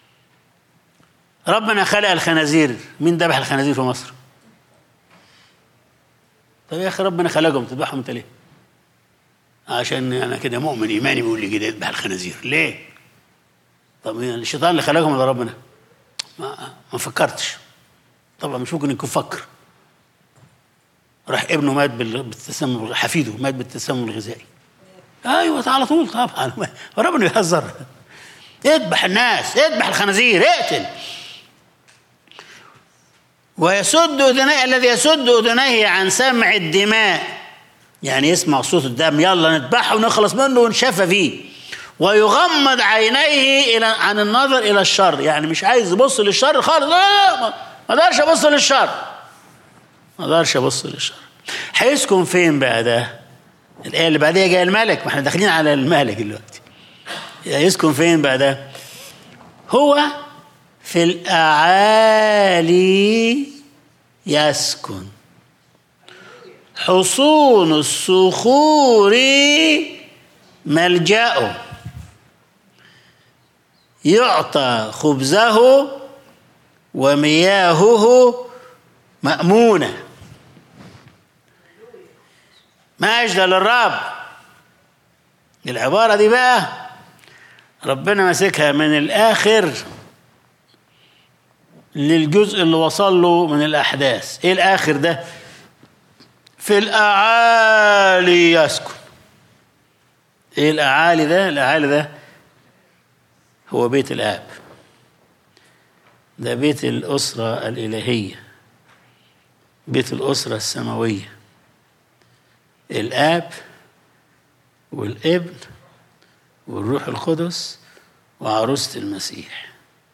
ربنا خلق الخنازير مين ذبح الخنازير في مصر طب يا اخي ربنا خلقهم تذبحهم انت ليه عشان انا كده مؤمن ايماني بيقول لي كده اذبح الخنازير ليه طب الشيطان اللي خلقهم ولا ربنا ما ما فكرتش طبعا مش ممكن يكون فكر راح ابنه مات بالتسمم حفيده مات بالتسمم الغذائي ايوه على طول طبعا ربنا يهزر اذبح الناس اذبح الخنازير اقتل ويسد اذنيه الذي يسد اذنيه عن سمع الدماء يعني يسمع صوت الدم يلا نذبحه ونخلص منه ونشفى فيه ويغمض عينيه الى عن النظر الى الشر يعني مش عايز يبص للشر خالص لا لا ما اقدرش ابص للشر ما اقدرش ابص للشر هيسكن فين بقى ده الايه اللي بعديها جاي الملك ما احنا داخلين على الملك دلوقتي يسكن فين بقى ده هو في الاعالي يسكن حصون الصخور ملجأه يعطى خبزه ومياهه مأمونة ما أجدل الرب العبارة دي بقى ربنا ماسكها من الآخر للجزء اللي وصل له من الأحداث إيه الآخر ده في الأعالي يسكن إيه الأعالي ده الأعالي ده هو بيت الآب ده بيت الأسرة الإلهية بيت الأسرة السماوية الآب والابن والروح القدس وعروسة المسيح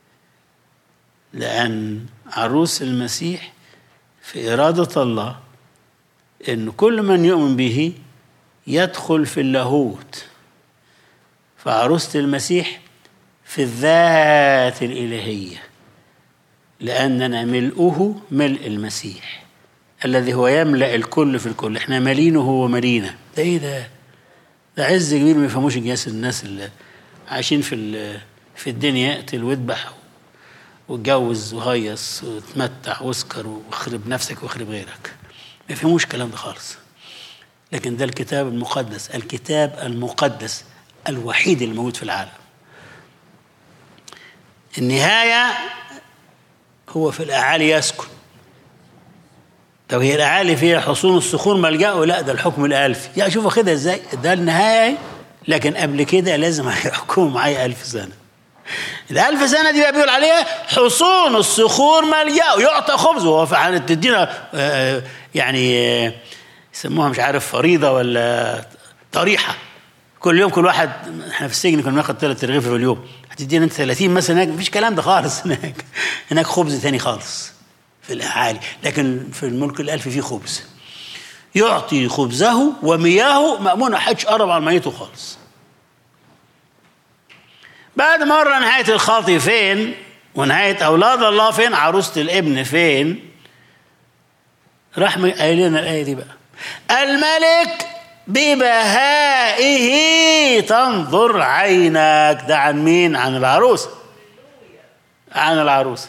لأن عروس المسيح في إرادة الله إن كل من يؤمن به يدخل في اللاهوت فعروسة المسيح في الذات الإلهية لأننا ملؤه ملء المسيح الذي هو يملأ الكل في الكل احنا مالينه هو مالينا ده ايه ده ده عز كبير ما يفهموش الناس الناس اللي عايشين في في الدنيا اقتل واذبح واتجوز وهيص وتمتع واسكر واخرب نفسك واخرب غيرك ما يفهموش الكلام ده خالص لكن ده الكتاب المقدس الكتاب المقدس الوحيد الموجود في العالم النهاية هو في الأعالي يسكن طب هي الأعالي فيها حصون الصخور ملجأه لا ده الحكم الألفي يا شوف واخدها ازاي ده النهاية لكن قبل كده لازم يحكموا معايا ألف سنة الألف سنة دي بقى بيقول عليها حصون الصخور ملجأه يعطى خبز وهو تدينا يعني يسموها مش عارف فريضة ولا طريحة كل يوم كل واحد احنا في السجن كنا بناخد ثلاث رغيف في اليوم هتدينا انت 30 مثلا هناك مفيش كلام ده خالص هناك هناك خبز تاني خالص في الاعالي لكن في الملك الالفي فيه خبز يعطي خبزه ومياهه مأمونة حدش قرب على ميته خالص بعد مرة نهاية الخاطي فين ونهاية أولاد الله فين عروسة الابن فين راح قايل لنا الآية دي بقى الملك ببهائه تنظر عينك ده عن مين عن العروسة عن العروسة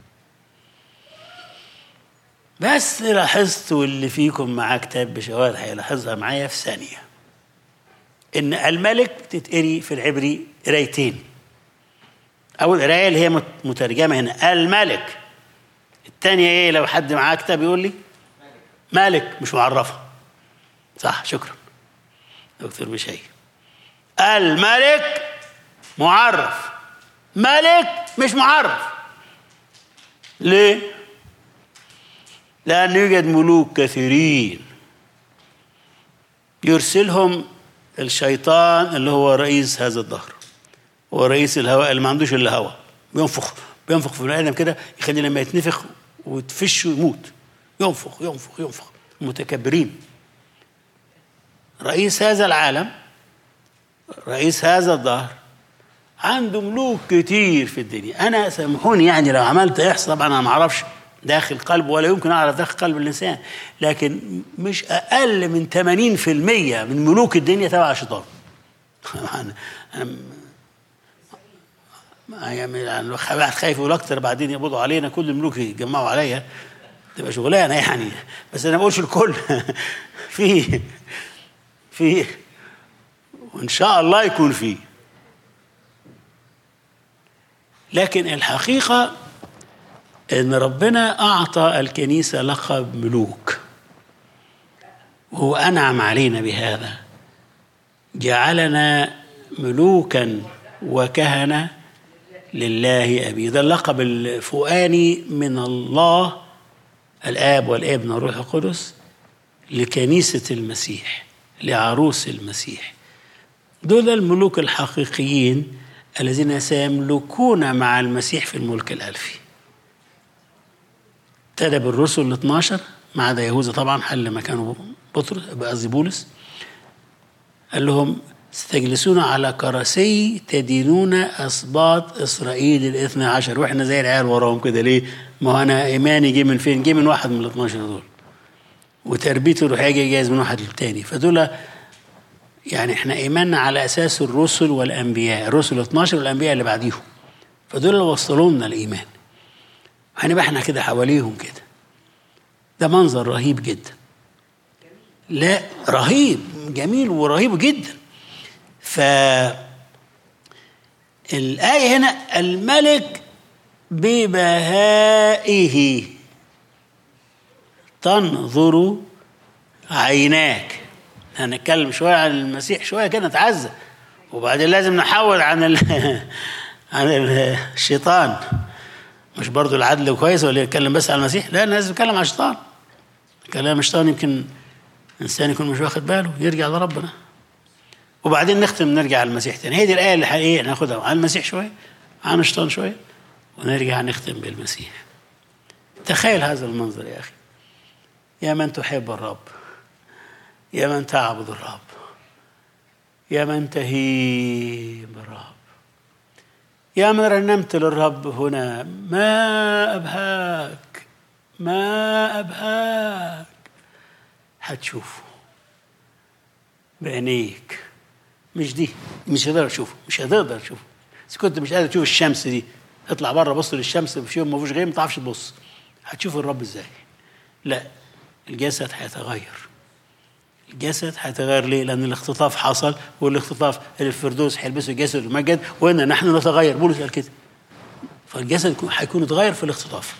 بس لاحظت واللي فيكم معاه كتاب بشواهد هيلاحظها معايا في ثانية إن الملك تتقري في العبري قرايتين أول قراية اللي هي مترجمة هنا الملك الثانية إيه لو حد معاه كتاب يقول لي مالك مش معرفة صح شكرا دكتور بشيء الملك معرف ملك مش معرف ليه لأن يوجد ملوك كثيرين يرسلهم الشيطان اللي هو رئيس هذا الدهر هو رئيس الهواء اللي ما عندوش الا هواء بينفخ بينفخ في البني ادم كده يخليه لما يتنفخ وتفشه يموت ينفخ ينفخ ينفخ متكبرين رئيس هذا العالم رئيس هذا الظهر عنده ملوك كتير في الدنيا انا سامحوني يعني لو عملت احصاء طبعا انا ما اعرفش داخل قلبه ولا يمكن اعرف داخل قلب الانسان لكن مش اقل من 80% من ملوك الدنيا تبع الشيطان انا يعني الواحد خايف يقول اكتر بعدين يقبضوا علينا كل الملوك يجمعوا عليا تبقى شغلانه يعني بس انا ما بقولش الكل في في وان شاء الله يكون فيه لكن الحقيقه ان ربنا اعطى الكنيسه لقب ملوك وهو انعم علينا بهذا جعلنا ملوكا وكهنه لله ابي ده اللقب الفؤاني من الله الاب والابن والروح القدس لكنيسه المسيح لعروس المسيح دول الملوك الحقيقيين الذين سيملكون مع المسيح في الملك الألفي ابتدى بالرسل ال 12 ما عدا يهوذا طبعا حل مكانه بطرس قصدي بولس قال لهم ستجلسون على كرسي تدينون اسباط اسرائيل الاثنى عشر واحنا زي العيال وراهم كده ليه؟ ما هو انا ايماني جه من فين؟ جه من واحد من ال 12 دول وتربيته الروحيه جاي جايز من واحد للتاني فدول يعني احنا ايماننا على اساس الرسل والانبياء الرسل 12 والانبياء اللي بعديهم فدول اللي وصلوا لنا الايمان هنبقى احنا كده حواليهم كده ده منظر رهيب جدا لا رهيب جميل ورهيب جدا ف الآية هنا الملك ببهائه تنظر عيناك هنتكلم شوية عن المسيح شوية كده نتعزى وبعدين لازم نحول عن ال... عن الشيطان مش برضو العدل كويس ولا يتكلم بس على المسيح لا الناس بتتكلم على الشيطان كلام الشيطان يمكن انسان يكون مش واخد باله يرجع لربنا وبعدين نختم نرجع على المسيح تاني هي دي الايه اللي ايه ناخدها عن المسيح شويه عن الشيطان شويه ونرجع نختم بالمسيح تخيل هذا المنظر يا اخي يا من تحب الرب يا من تعبد الرب يا من تهيب الرب يا من رنمت للرب هنا ما أبهاك ما أبهاك هتشوفه بعينيك مش دي مش هتقدر تشوفه مش هتقدر تشوفه إذا كنت مش قادر تشوف الشمس دي اطلع بره بص للشمس في يوم ما فيش غيم ما تعرفش تبص هتشوف الرب ازاي لا الجسد هيتغير الجسد هيتغير ليه؟ لأن الاختطاف حصل والاختطاف الفردوس هيلبسوا جسد المجد وإن نحن نتغير بولس قال كده فالجسد هيكون اتغير في الاختطاف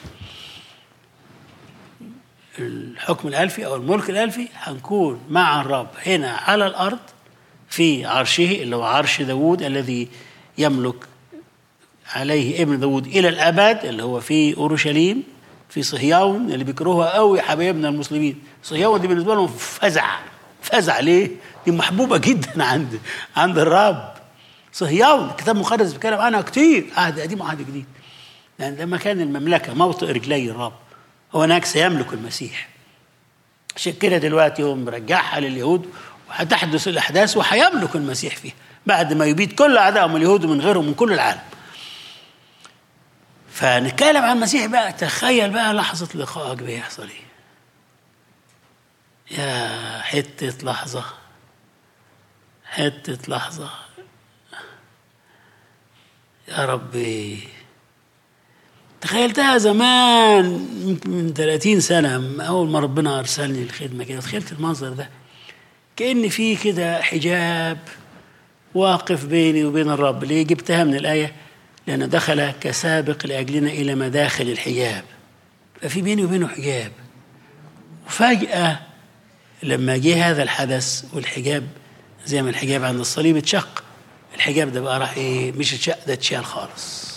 الحكم الألفي أو الملك الألفي هنكون مع الرب هنا على الأرض في عرشه اللي هو عرش داوود الذي يملك عليه ابن داوود إلى الأبد اللي هو في أورشليم في صهيون اللي بيكرهوها قوي حبايبنا المسلمين صهيون دي بالنسبة لهم فزع فزع ليه؟ دي محبوبة جدا عند عند الرب صهيون الكتاب المقدس بيتكلم عنها كتير عهد قديم وعهد جديد لأن ده مكان المملكة موطئ رجلي الرب هو هناك سيملك المسيح عشان كده دلوقتي هو مرجعها لليهود وهتحدث الأحداث وهيملك المسيح فيها بعد ما يبيد كل أعدائهم اليهود ومن غيرهم من كل العالم فنتكلم عن المسيح بقى تخيل بقى لحظة لقائك بيحصل ايه يا حتة لحظة حتة لحظة يا ربي تخيلتها زمان من 30 سنة أول ما ربنا أرسلني الخدمة كده تخيلت المنظر ده كأن في كده حجاب واقف بيني وبين الرب ليه جبتها من الآية لأنه دخل كسابق لأجلنا إلى مداخل الحجاب ففي بيني وبينه حجاب وفجأة لما جه هذا الحدث والحجاب زي ما الحجاب عند الصليب اتشق الحجاب ده بقى راح ايه مش اتشق ده اتشال خالص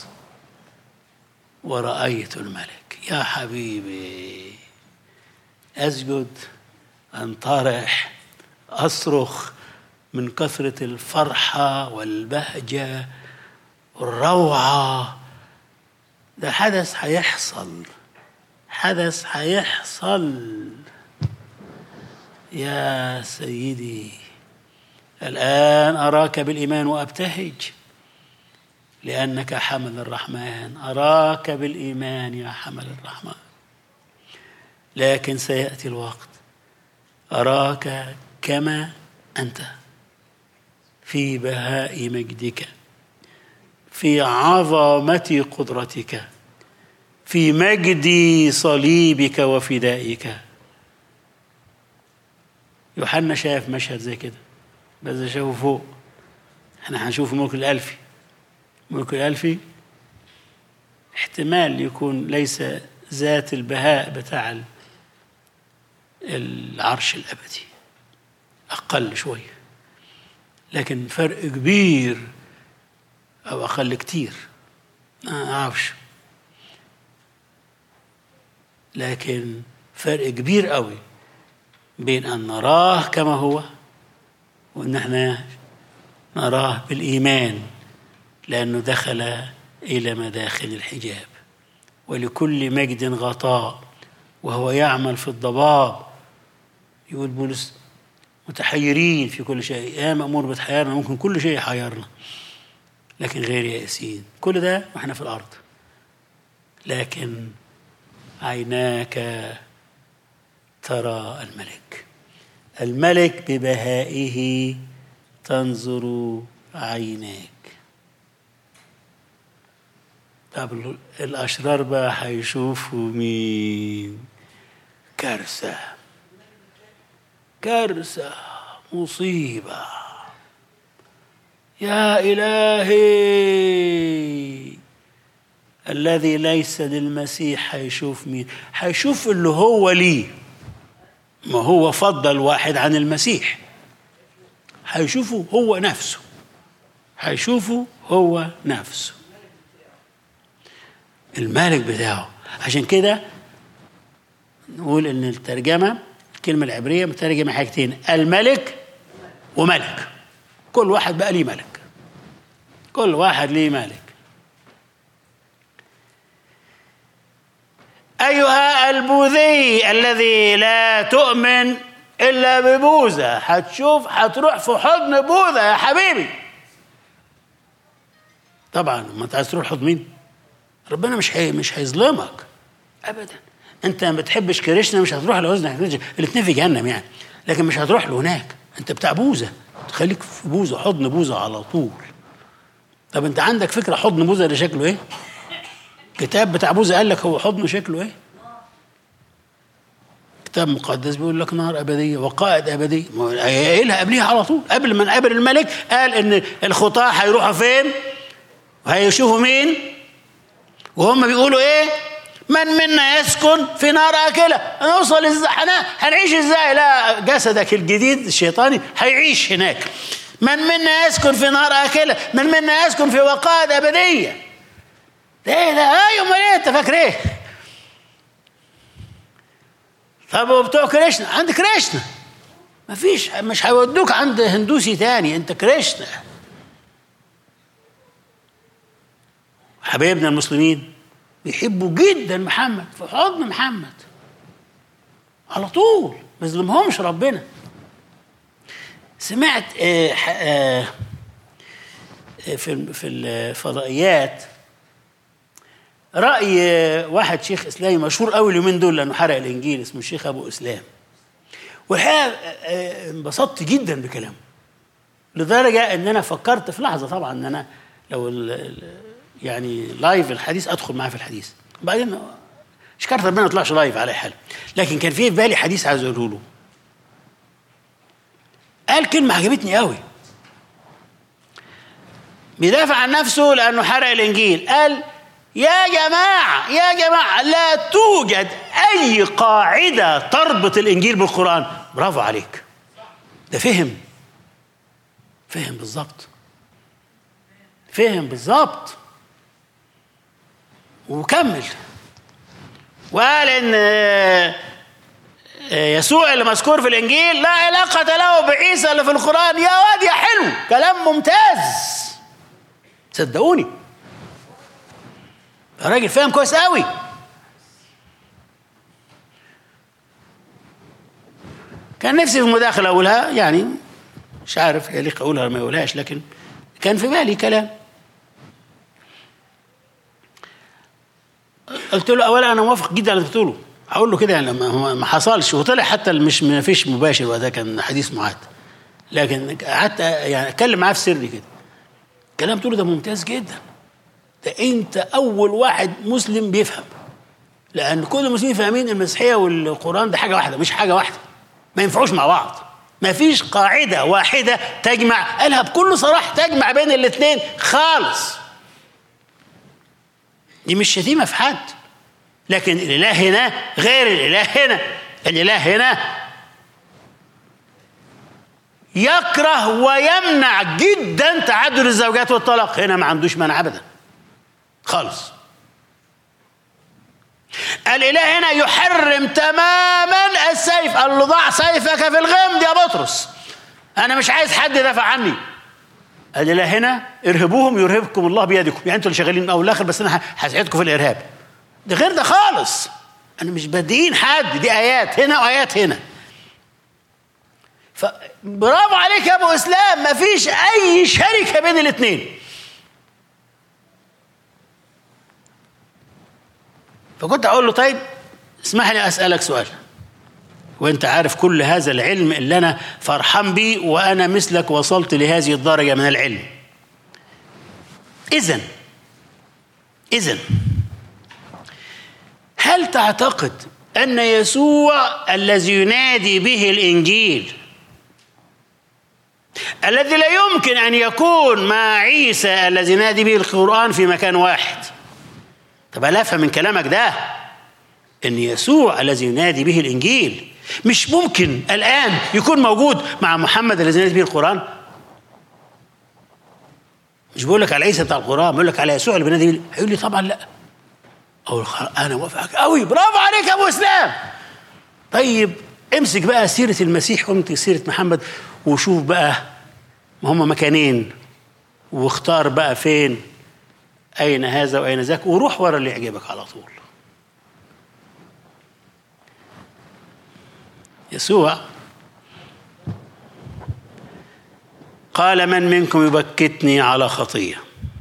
ورأيت الملك يا حبيبي أسجد أنطرح أصرخ من كثرة الفرحة والبهجة والروعة ده حدث هيحصل حدث هيحصل يا سيدي الآن أراك بالإيمان وأبتهج لأنك حمل الرحمن أراك بالإيمان يا حمل الرحمن لكن سيأتي الوقت أراك كما أنت في بهاء مجدك في عظمة قدرتك في مجد صليبك وفدائك يوحنا شاف مشهد زي كده بس شافه فوق احنا هنشوف الملك الألفي الملك الألفي احتمال يكون ليس ذات البهاء بتاع العرش الأبدي أقل شوية لكن فرق كبير أو أقل كتير ما أعرفش لكن فرق كبير قوي بين أن نراه كما هو وأن احنا نراه بالإيمان لأنه دخل إلى مداخل الحجاب ولكل مجد غطاء وهو يعمل في الضباب يقول بولس متحيرين في كل شيء يا أمور بتحيرنا ممكن كل شيء يحيرنا لكن غير يائسين كل ده واحنا في الأرض لكن عيناك ترى الملك الملك ببهائه تنظر عيناك طب الأشرار بقى هيشوفوا مين كارثة كارثة مصيبة يا إلهي الذي ليس للمسيح هيشوف مين هيشوف اللي هو ليه ما هو فضل واحد عن المسيح هيشوفه هو نفسه هيشوفه هو نفسه الملك بتاعه عشان كده نقول ان الترجمه الكلمه العبريه مترجمه حاجتين الملك وملك كل واحد بقى ليه ملك كل واحد ليه ملك أيها البوذي الذي لا تؤمن إلا ببوذا هتشوف هتروح في حضن بوذا يا حبيبي طبعا ما انت عايز تروح حضن مين ربنا مش هي مش هيظلمك ابدا انت ما بتحبش كريشنا مش هتروح لوزن الاثنين في جهنم يعني لكن مش هتروح له هناك انت بتاع بوذا تخليك في بوذا حضن بوذا على طول طب انت عندك فكره حضن بوذا ده شكله ايه كتاب بتاع بوذا قال لك هو حضنه شكله ايه كتاب مقدس بيقول لك نار ابديه وقائد ابديه قايلها قبليها على طول قبل ما نقابل الملك قال ان الخطاه هيروحوا فين وهيشوفوا مين وهم بيقولوا ايه من منا يسكن في نار اكله نوصل ازاي هنعيش ازاي لا جسدك الجديد الشيطاني هيعيش هناك من منا يسكن في نار اكله من منا يسكن في وقائد ابديه ده ايه ده ايوه امال ايه انت فاكر ايه طب وبتوع كريشنا عند كريشنا مفيش مش هيودوك عند هندوسي تاني انت كريشنا حبايبنا المسلمين بيحبوا جدا محمد في حضن محمد على طول ما يظلمهمش ربنا سمعت آه آه في في الفضائيات راي واحد شيخ اسلامي مشهور قوي اليومين دول لانه حرق الانجيل اسمه الشيخ ابو اسلام والحقيقه انبسطت جدا بكلامه لدرجه ان انا فكرت في لحظه طبعا ان انا لو يعني لايف الحديث ادخل معاه في الحديث بعدين شكرت ربنا ما طلعش لايف على حال لكن كان في في بالي حديث عايز اقوله له قال كلمه عجبتني قوي بيدافع عن نفسه لانه حرق الانجيل قال يا جماعه يا جماعه لا توجد اي قاعده تربط الانجيل بالقران برافو عليك ده فهم فهم بالظبط فهم بالظبط وكمل وقال ان يسوع اللي مذكور في الانجيل لا علاقه له بعيسى اللي في القران يا واد يا حلو كلام ممتاز صدقوني الراجل فاهم كويس قوي كان نفسي في مداخله اقولها يعني مش عارف يليق اقولها ولا ما اقولهاش لكن كان في بالي كلام قلت له اولا انا موافق جدا على اللي بتقوله هقول له كده يعني ما حصلش وطلع حتى مش ما فيش مباشر وده كان حديث معاد لكن قعدت يعني اتكلم معاه في سري كده الكلام بتقوله ده ممتاز جدا ده انت اول واحد مسلم بيفهم لان كل المسلمين فاهمين المسيحيه والقران ده حاجه واحده مش حاجه واحده ما ينفعوش مع بعض ما فيش قاعده واحده تجمع قالها بكل صراحه تجمع بين الاثنين خالص دي مش شتيمه في حد لكن الاله هنا غير الاله هنا الاله هنا يكره ويمنع جدا تعدد الزوجات والطلاق هنا ما عندوش مانع ابدا خالص الاله هنا يحرم تماما السيف قال له ضع سيفك في الغمد يا بطرس انا مش عايز حد يدافع عني الاله هنا ارهبوهم يرهبكم الله بيدكم يعني انتوا اللي شغالين من اول لاخر بس انا هساعدكم في الارهاب ده غير ده خالص انا مش بدين حد دي ايات هنا وايات هنا فبرافو عليك يا ابو اسلام مفيش اي شركه بين الاثنين فكنت اقول له طيب اسمح لي اسالك سؤال وانت عارف كل هذا العلم اللي انا فرحان بيه وانا مثلك وصلت لهذه الدرجه من العلم اذا اذا هل تعتقد ان يسوع الذي ينادي به الانجيل الذي لا يمكن ان يكون مع عيسى الذي ينادي به القران في مكان واحد طب انا افهم من كلامك ده ان يسوع الذي ينادي به الانجيل مش ممكن الان يكون موجود مع محمد الذي ينادي به القران مش بقول لك على عيسى بتاع القران بقول لك على يسوع اللي بينادي به هيقول لي طبعا لا أقول خلاص أنا موافقك قوي برافو عليك يا أبو إسلام طيب امسك بقى سيرة المسيح وامسك سيرة محمد وشوف بقى ما هما مكانين واختار بقى فين أين هذا وأين ذاك وروح ورا اللي يعجبك على طول يسوع قال من منكم يبكتني على خطية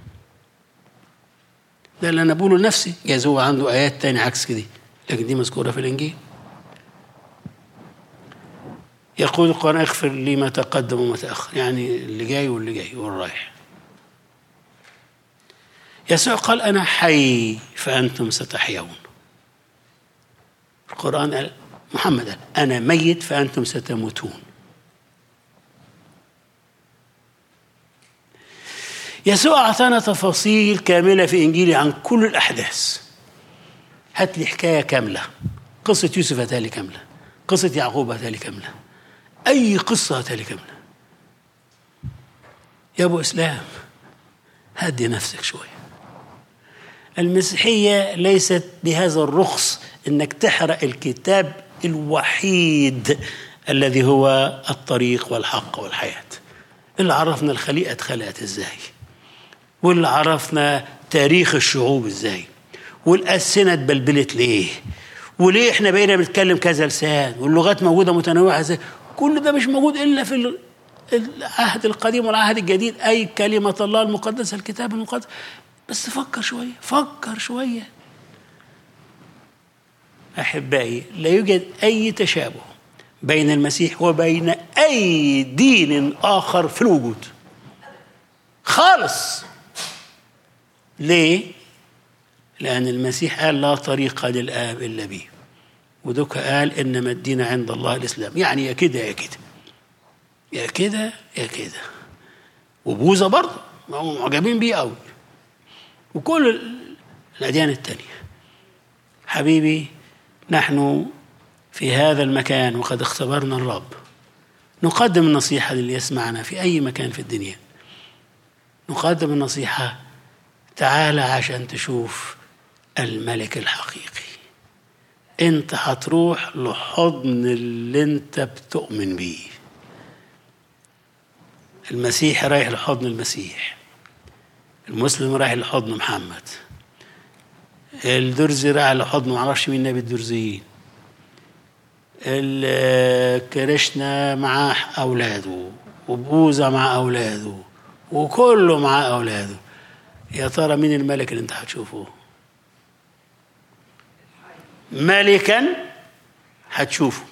ده اللي أنا بقوله لنفسي جايز هو عنده آيات تانية عكس كده لكن دي مذكورة في الإنجيل يقول القرآن اغفر لي ما تقدم وما تأخر يعني اللي جاي واللي جاي والرايح يسوع قال أنا حي فأنتم ستحيون القرآن قال محمد قال أنا ميت فأنتم ستموتون يسوع أعطانا تفاصيل كاملة في إنجيله عن كل الأحداث هات لي حكاية كاملة قصة يوسف هاتها لي كاملة قصة يعقوب هاتها لي كاملة أي قصة هاتها لي كاملة يا أبو إسلام هدي نفسك شوية المسيحية ليست بهذا الرخص انك تحرق الكتاب الوحيد الذي هو الطريق والحق والحياة اللي عرفنا الخليقة اتخلقت ازاي واللي عرفنا تاريخ الشعوب ازاي والألسنة اتبلبلت ليه وليه احنا بقينا بنتكلم كذا لسان واللغات موجودة متنوعة ازاي كل ده مش موجود إلا في العهد القديم والعهد الجديد أي كلمة الله المقدسة الكتاب المقدس بس فكر شوية فكر شوية أحبائي لا يوجد أي تشابه بين المسيح وبين أي دين آخر في الوجود خالص ليه؟ لأن المسيح قال لا طريق للآب إلا به ودك قال إنما الدين عند الله الإسلام يعني يا كده يا كده يا كده يا كده وبوذا برضه معجبين بيه قوي وكل الأديان التانية حبيبي نحن في هذا المكان وقد اختبرنا الرب نقدم النصيحة للي يسمعنا في أي مكان في الدنيا نقدم النصيحة تعالى عشان تشوف الملك الحقيقي انت هتروح لحضن اللي انت بتؤمن بيه المسيح رايح لحضن المسيح المسلم رايح لحضن محمد الدرزي رايح لحضن معرفش مين نبي الدرزيين كريشنا معاه أولاده وبوذا مع أولاده وكله مع أولاده يا ترى مين الملك اللي انت هتشوفه ملكا هتشوفه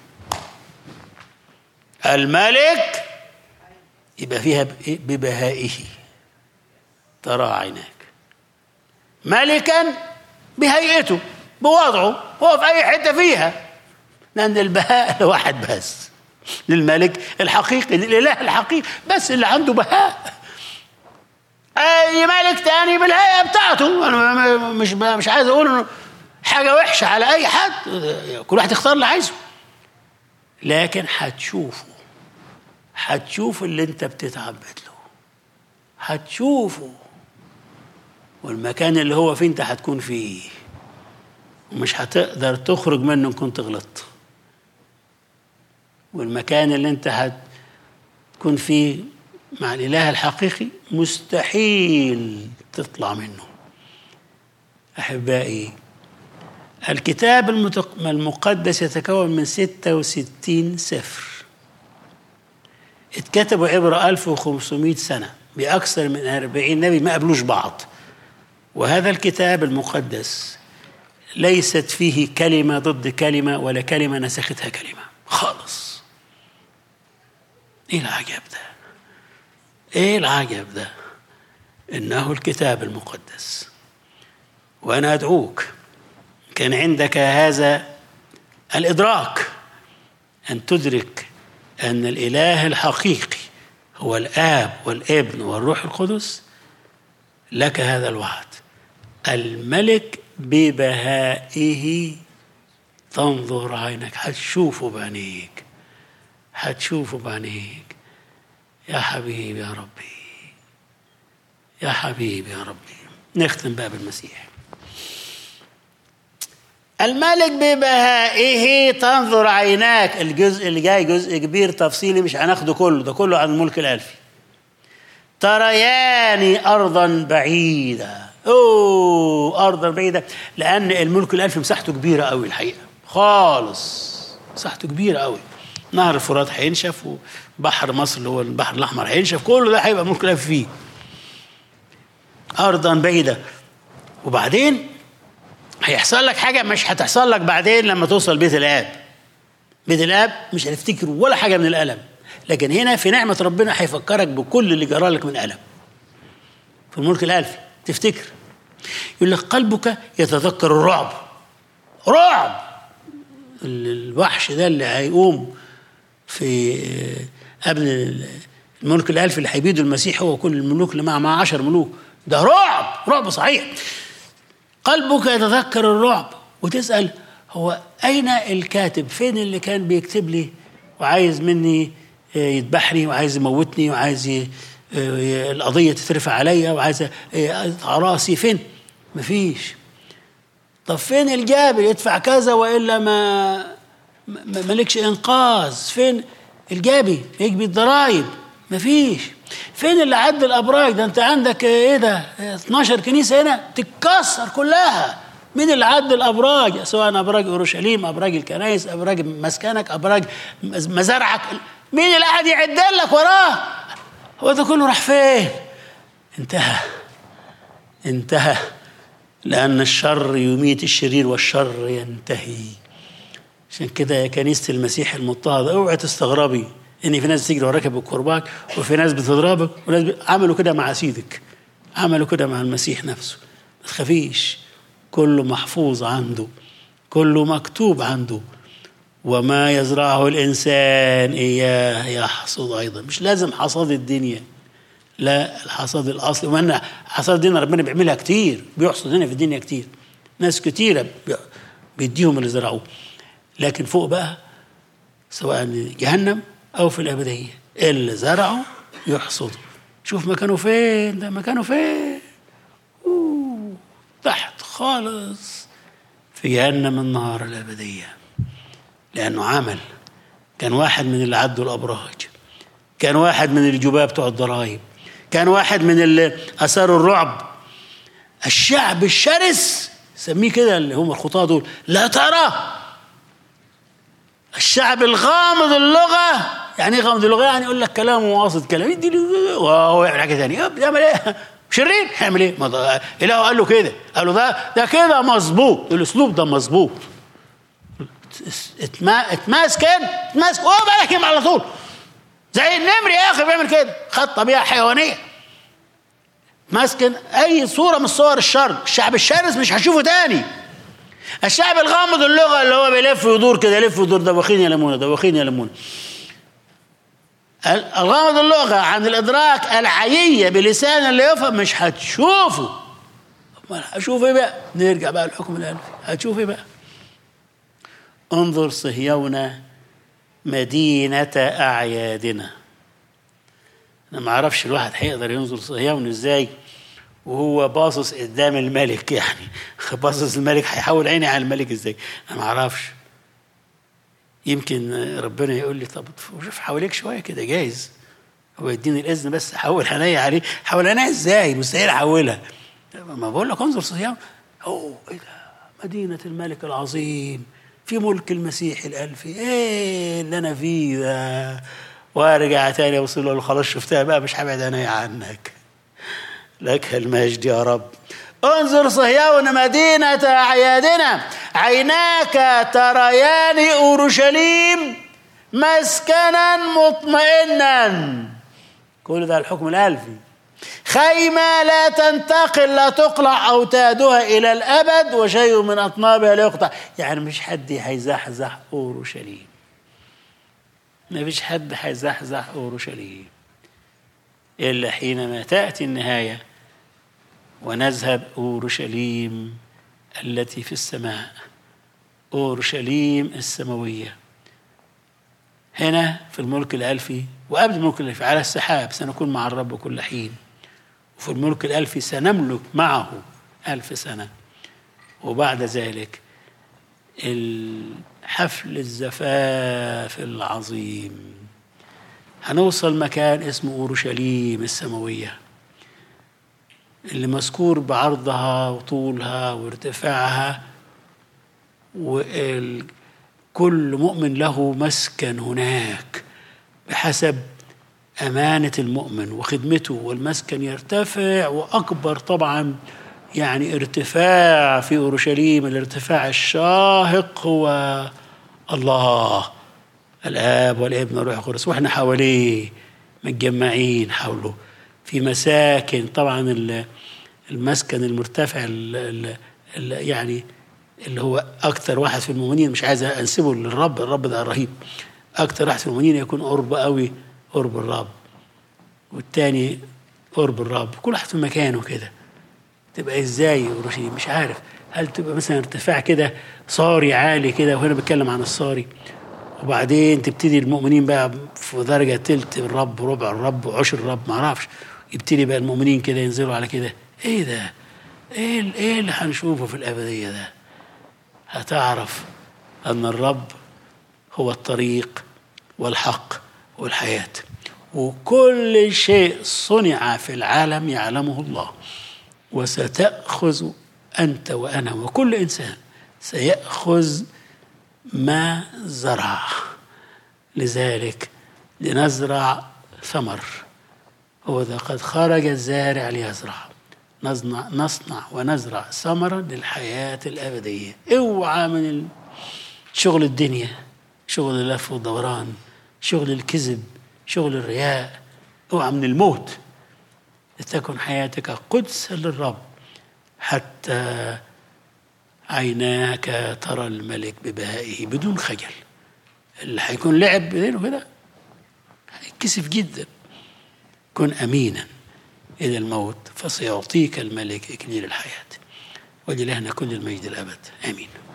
الملك يبقى فيها ببهائه ترى عيناك ملكا بهيئته بوضعه هو في اي حته فيها لان البهاء واحد بس للملك الحقيقي للاله الحقيقي بس اللي عنده بهاء اي ملك تاني بالهيئه بتاعته انا مش مش عايز اقول انه حاجه وحشه على اي حد كل واحد يختار اللي عايزه لكن هتشوفه هتشوف اللي انت بتتعبد له هتشوفه والمكان اللي هو فيه انت هتكون فيه ومش هتقدر تخرج منه ان كنت غلطت والمكان اللي انت هتكون فيه مع الاله الحقيقي مستحيل تطلع منه احبائي الكتاب المقدس يتكون من 66 سفر اتكتبوا عبر 1500 سنة بأكثر من 40 نبي ما قبلوش بعض وهذا الكتاب المقدس ليست فيه كلمة ضد كلمة ولا كلمة نسختها كلمة خالص ايه العجب ده ايه العجب ده انه الكتاب المقدس وانا ادعوك كان عندك هذا الادراك ان تدرك ان الاله الحقيقي هو الاب والابن والروح القدس لك هذا الوعد الملك ببهائه تنظر عينك هتشوفه بعينيك هتشوفه بعينيك يا حبيبي يا ربي يا حبيبي يا ربي نختم بقى بالمسيح الملك ببهائه تنظر عيناك الجزء اللي جاي جزء كبير تفصيلي مش هناخده كله ده كله عن الملك الألفي ترياني أرضا بعيدة أوه أرضا بعيدة لأن الملك الألفي مساحته كبيرة قوي الحقيقة خالص مساحته كبيرة قوي نهر الفرات هينشف وبحر مصر اللي هو البحر الأحمر هينشف كل ده هيبقى الملك الألفي فيه أرضا بعيدة وبعدين هيحصل لك حاجة مش هتحصل لك بعدين لما توصل بيت الآب بيت الآب مش هتفتكر ولا حاجة من الألم لكن هنا في نعمة ربنا هيفكرك بكل اللي جرى لك من ألم في الملك الألفي تفتكر يقول لك قلبك يتذكر الرعب رعب الوحش ده اللي هيقوم في قبل الملك الألفي اللي هيبيده المسيح هو كل الملوك اللي معه معاه عشر ملوك ده رعب رعب صحيح قلبك يتذكر الرعب وتسأل هو أين الكاتب فين اللي كان بيكتب لي وعايز مني يذبحني وعايز يموتني وعايز ي... القضية تترفع عليا وعايز يقطع راسي فين مفيش طب فين الجابر يدفع كذا وإلا ما مالكش إنقاذ فين الجابي يجبي الضرايب مفيش فين اللي عد الابراج ده انت عندك ايه ده 12 كنيسه هنا تتكسر كلها مين اللي عد الابراج سواء ابراج اورشليم ابراج الكنائس ابراج مسكنك ابراج مزارعك مين اللي قاعد يعد لك وراه هو ده كله راح فين انتهى انتهى لان الشر يميت الشرير والشر ينتهي عشان كده يا كنيسه المسيح المضطهد اوعي تستغربي ان في ناس تجري وراك بالكرباج وفي ناس بتضربك وناس ب... عملوا كده مع سيدك عملوا كده مع المسيح نفسه ما تخافيش كله محفوظ عنده كله مكتوب عنده وما يزرعه الانسان اياه يحصد ايضا مش لازم حصاد الدنيا لا الحصاد الاصلي وان حصاد الدنيا ربنا بيعملها كتير بيحصد هنا في الدنيا كتير ناس كتيره بيديهم اللي زرعوه لكن فوق بقى سواء جهنم أو في الأبدية اللي زرعوا يحصدوا شوف مكانه فين ده مكانه فين أوه. تحت خالص في جهنم النار الأبدية لأنه عمل كان واحد من اللي عدوا الأبراج كان واحد من الجباب بتوع الضرايب كان واحد من اللي أثاروا الرعب الشعب الشرس سميه كده اللي هم الخطاة دول لا ترى الشعب الغامض اللغة يعني ايه غامض اللغة يعني يقول لك كلام وواصل كلام يدي وهو يعمل حاجة ثانية يعمل ايه شرير يعمل ايه إله قال له كده قال له ده ده كده مظبوط الاسلوب ده مظبوط اتماسكن اتماسك هو بقى على طول زي النمر يا اخي بيعمل كده خد طبيعه حيوانيه ماسكن اي صوره من صور الشر الشعب الشرس مش هشوفه تاني الشعب الغامض اللغه اللي هو بيلف ويدور كده يلف ويدور دوخين يا لمونه دوخين يا لمونه الغامض اللغه عن الادراك العييه بلسان اللي يفهم مش هتشوفه امال هشوف ايه بقى نرجع بقى الحكم الالفي هتشوف ايه بقى انظر صهيون مدينة أعيادنا أنا ما أعرفش الواحد هيقدر ينظر صهيون إزاي وهو باصص قدام الملك يعني باصص الملك هيحول عيني على الملك إزاي أنا ما أعرفش يمكن ربنا يقول لي طب شوف حواليك شوية كده جايز هو يديني الإذن بس أحول عينيا عليه حول عينيا إزاي مستحيل أحولها ما بقول لك انظر صهيون أوه إيه ده مدينة الملك العظيم في ملك المسيح الألفي إيه اللي أنا فيه ده وارجع تاني أوصل له خلاص شفتها بقى مش هبعد عينيا عنك لك المجد يا رب انظر صهيون مدينة أعيادنا عيناك تريان أورشليم مسكنا مطمئنا كل ده الحكم الألفي خيمة لا تنتقل لا تقلع أوتادها إلى الأبد وشيء من أطنابها لا يقطع يعني مش حد هيزحزح أورشليم ما فيش حد هيزحزح أورشليم إلا حينما تأتي النهاية ونذهب أورشليم التي في السماء أورشليم السماوية هنا في الملك الألفي وقبل الملك الألفي على السحاب سنكون مع الرب كل حين وفي الملك الألفي سنملك معه ألف سنة وبعد ذلك الحفل الزفاف العظيم هنوصل مكان اسمه أورشليم السماوية اللي مذكور بعرضها وطولها وارتفاعها وكل مؤمن له مسكن هناك بحسب أمانة المؤمن وخدمته والمسكن يرتفع وأكبر طبعا يعني ارتفاع في أورشليم الارتفاع الشاهق هو الله الآب والابن والروح القدس وإحنا حواليه متجمعين حوله في مساكن طبعا المسكن المرتفع ال ال يعني اللي هو أكثر واحد في المؤمنين مش عايز أنسبه للرب الرب ده رهيب أكثر واحد في المؤمنين يكون قرب قوي قرب الرب والتاني قرب الرب كل واحد في مكانه كده تبقى ازاي اورشليم مش عارف هل تبقى مثلا ارتفاع كده صاري عالي كده وهنا بتكلم عن الصاري وبعدين تبتدي المؤمنين بقى في درجه تلت الرب ربع الرب وعشر الرب ما اعرفش يبتدي بقى المؤمنين كده ينزلوا على كده ايه ده ايه ايه اللي هنشوفه في الابديه ده هتعرف ان الرب هو الطريق والحق والحياه وكل شيء صنع في العالم يعلمه الله وستأخذ أنت وأنا وكل إنسان سيأخذ ما زرع لذلك لنزرع ثمر هو ذا قد خرج الزارع ليزرع نصنع, نصنع ونزرع ثمرا للحياة الأبدية اوعى من شغل الدنيا شغل اللف والدوران شغل الكذب شغل الرياء اوعى من الموت لتكن حياتك قدسا للرب حتى عيناك ترى الملك ببهائه بدون خجل اللي هيكون لعب بينه كده هيتكسف جدا كن امينا الى الموت فسيعطيك الملك اكليل الحياه وللهنا كل المجد الابد امين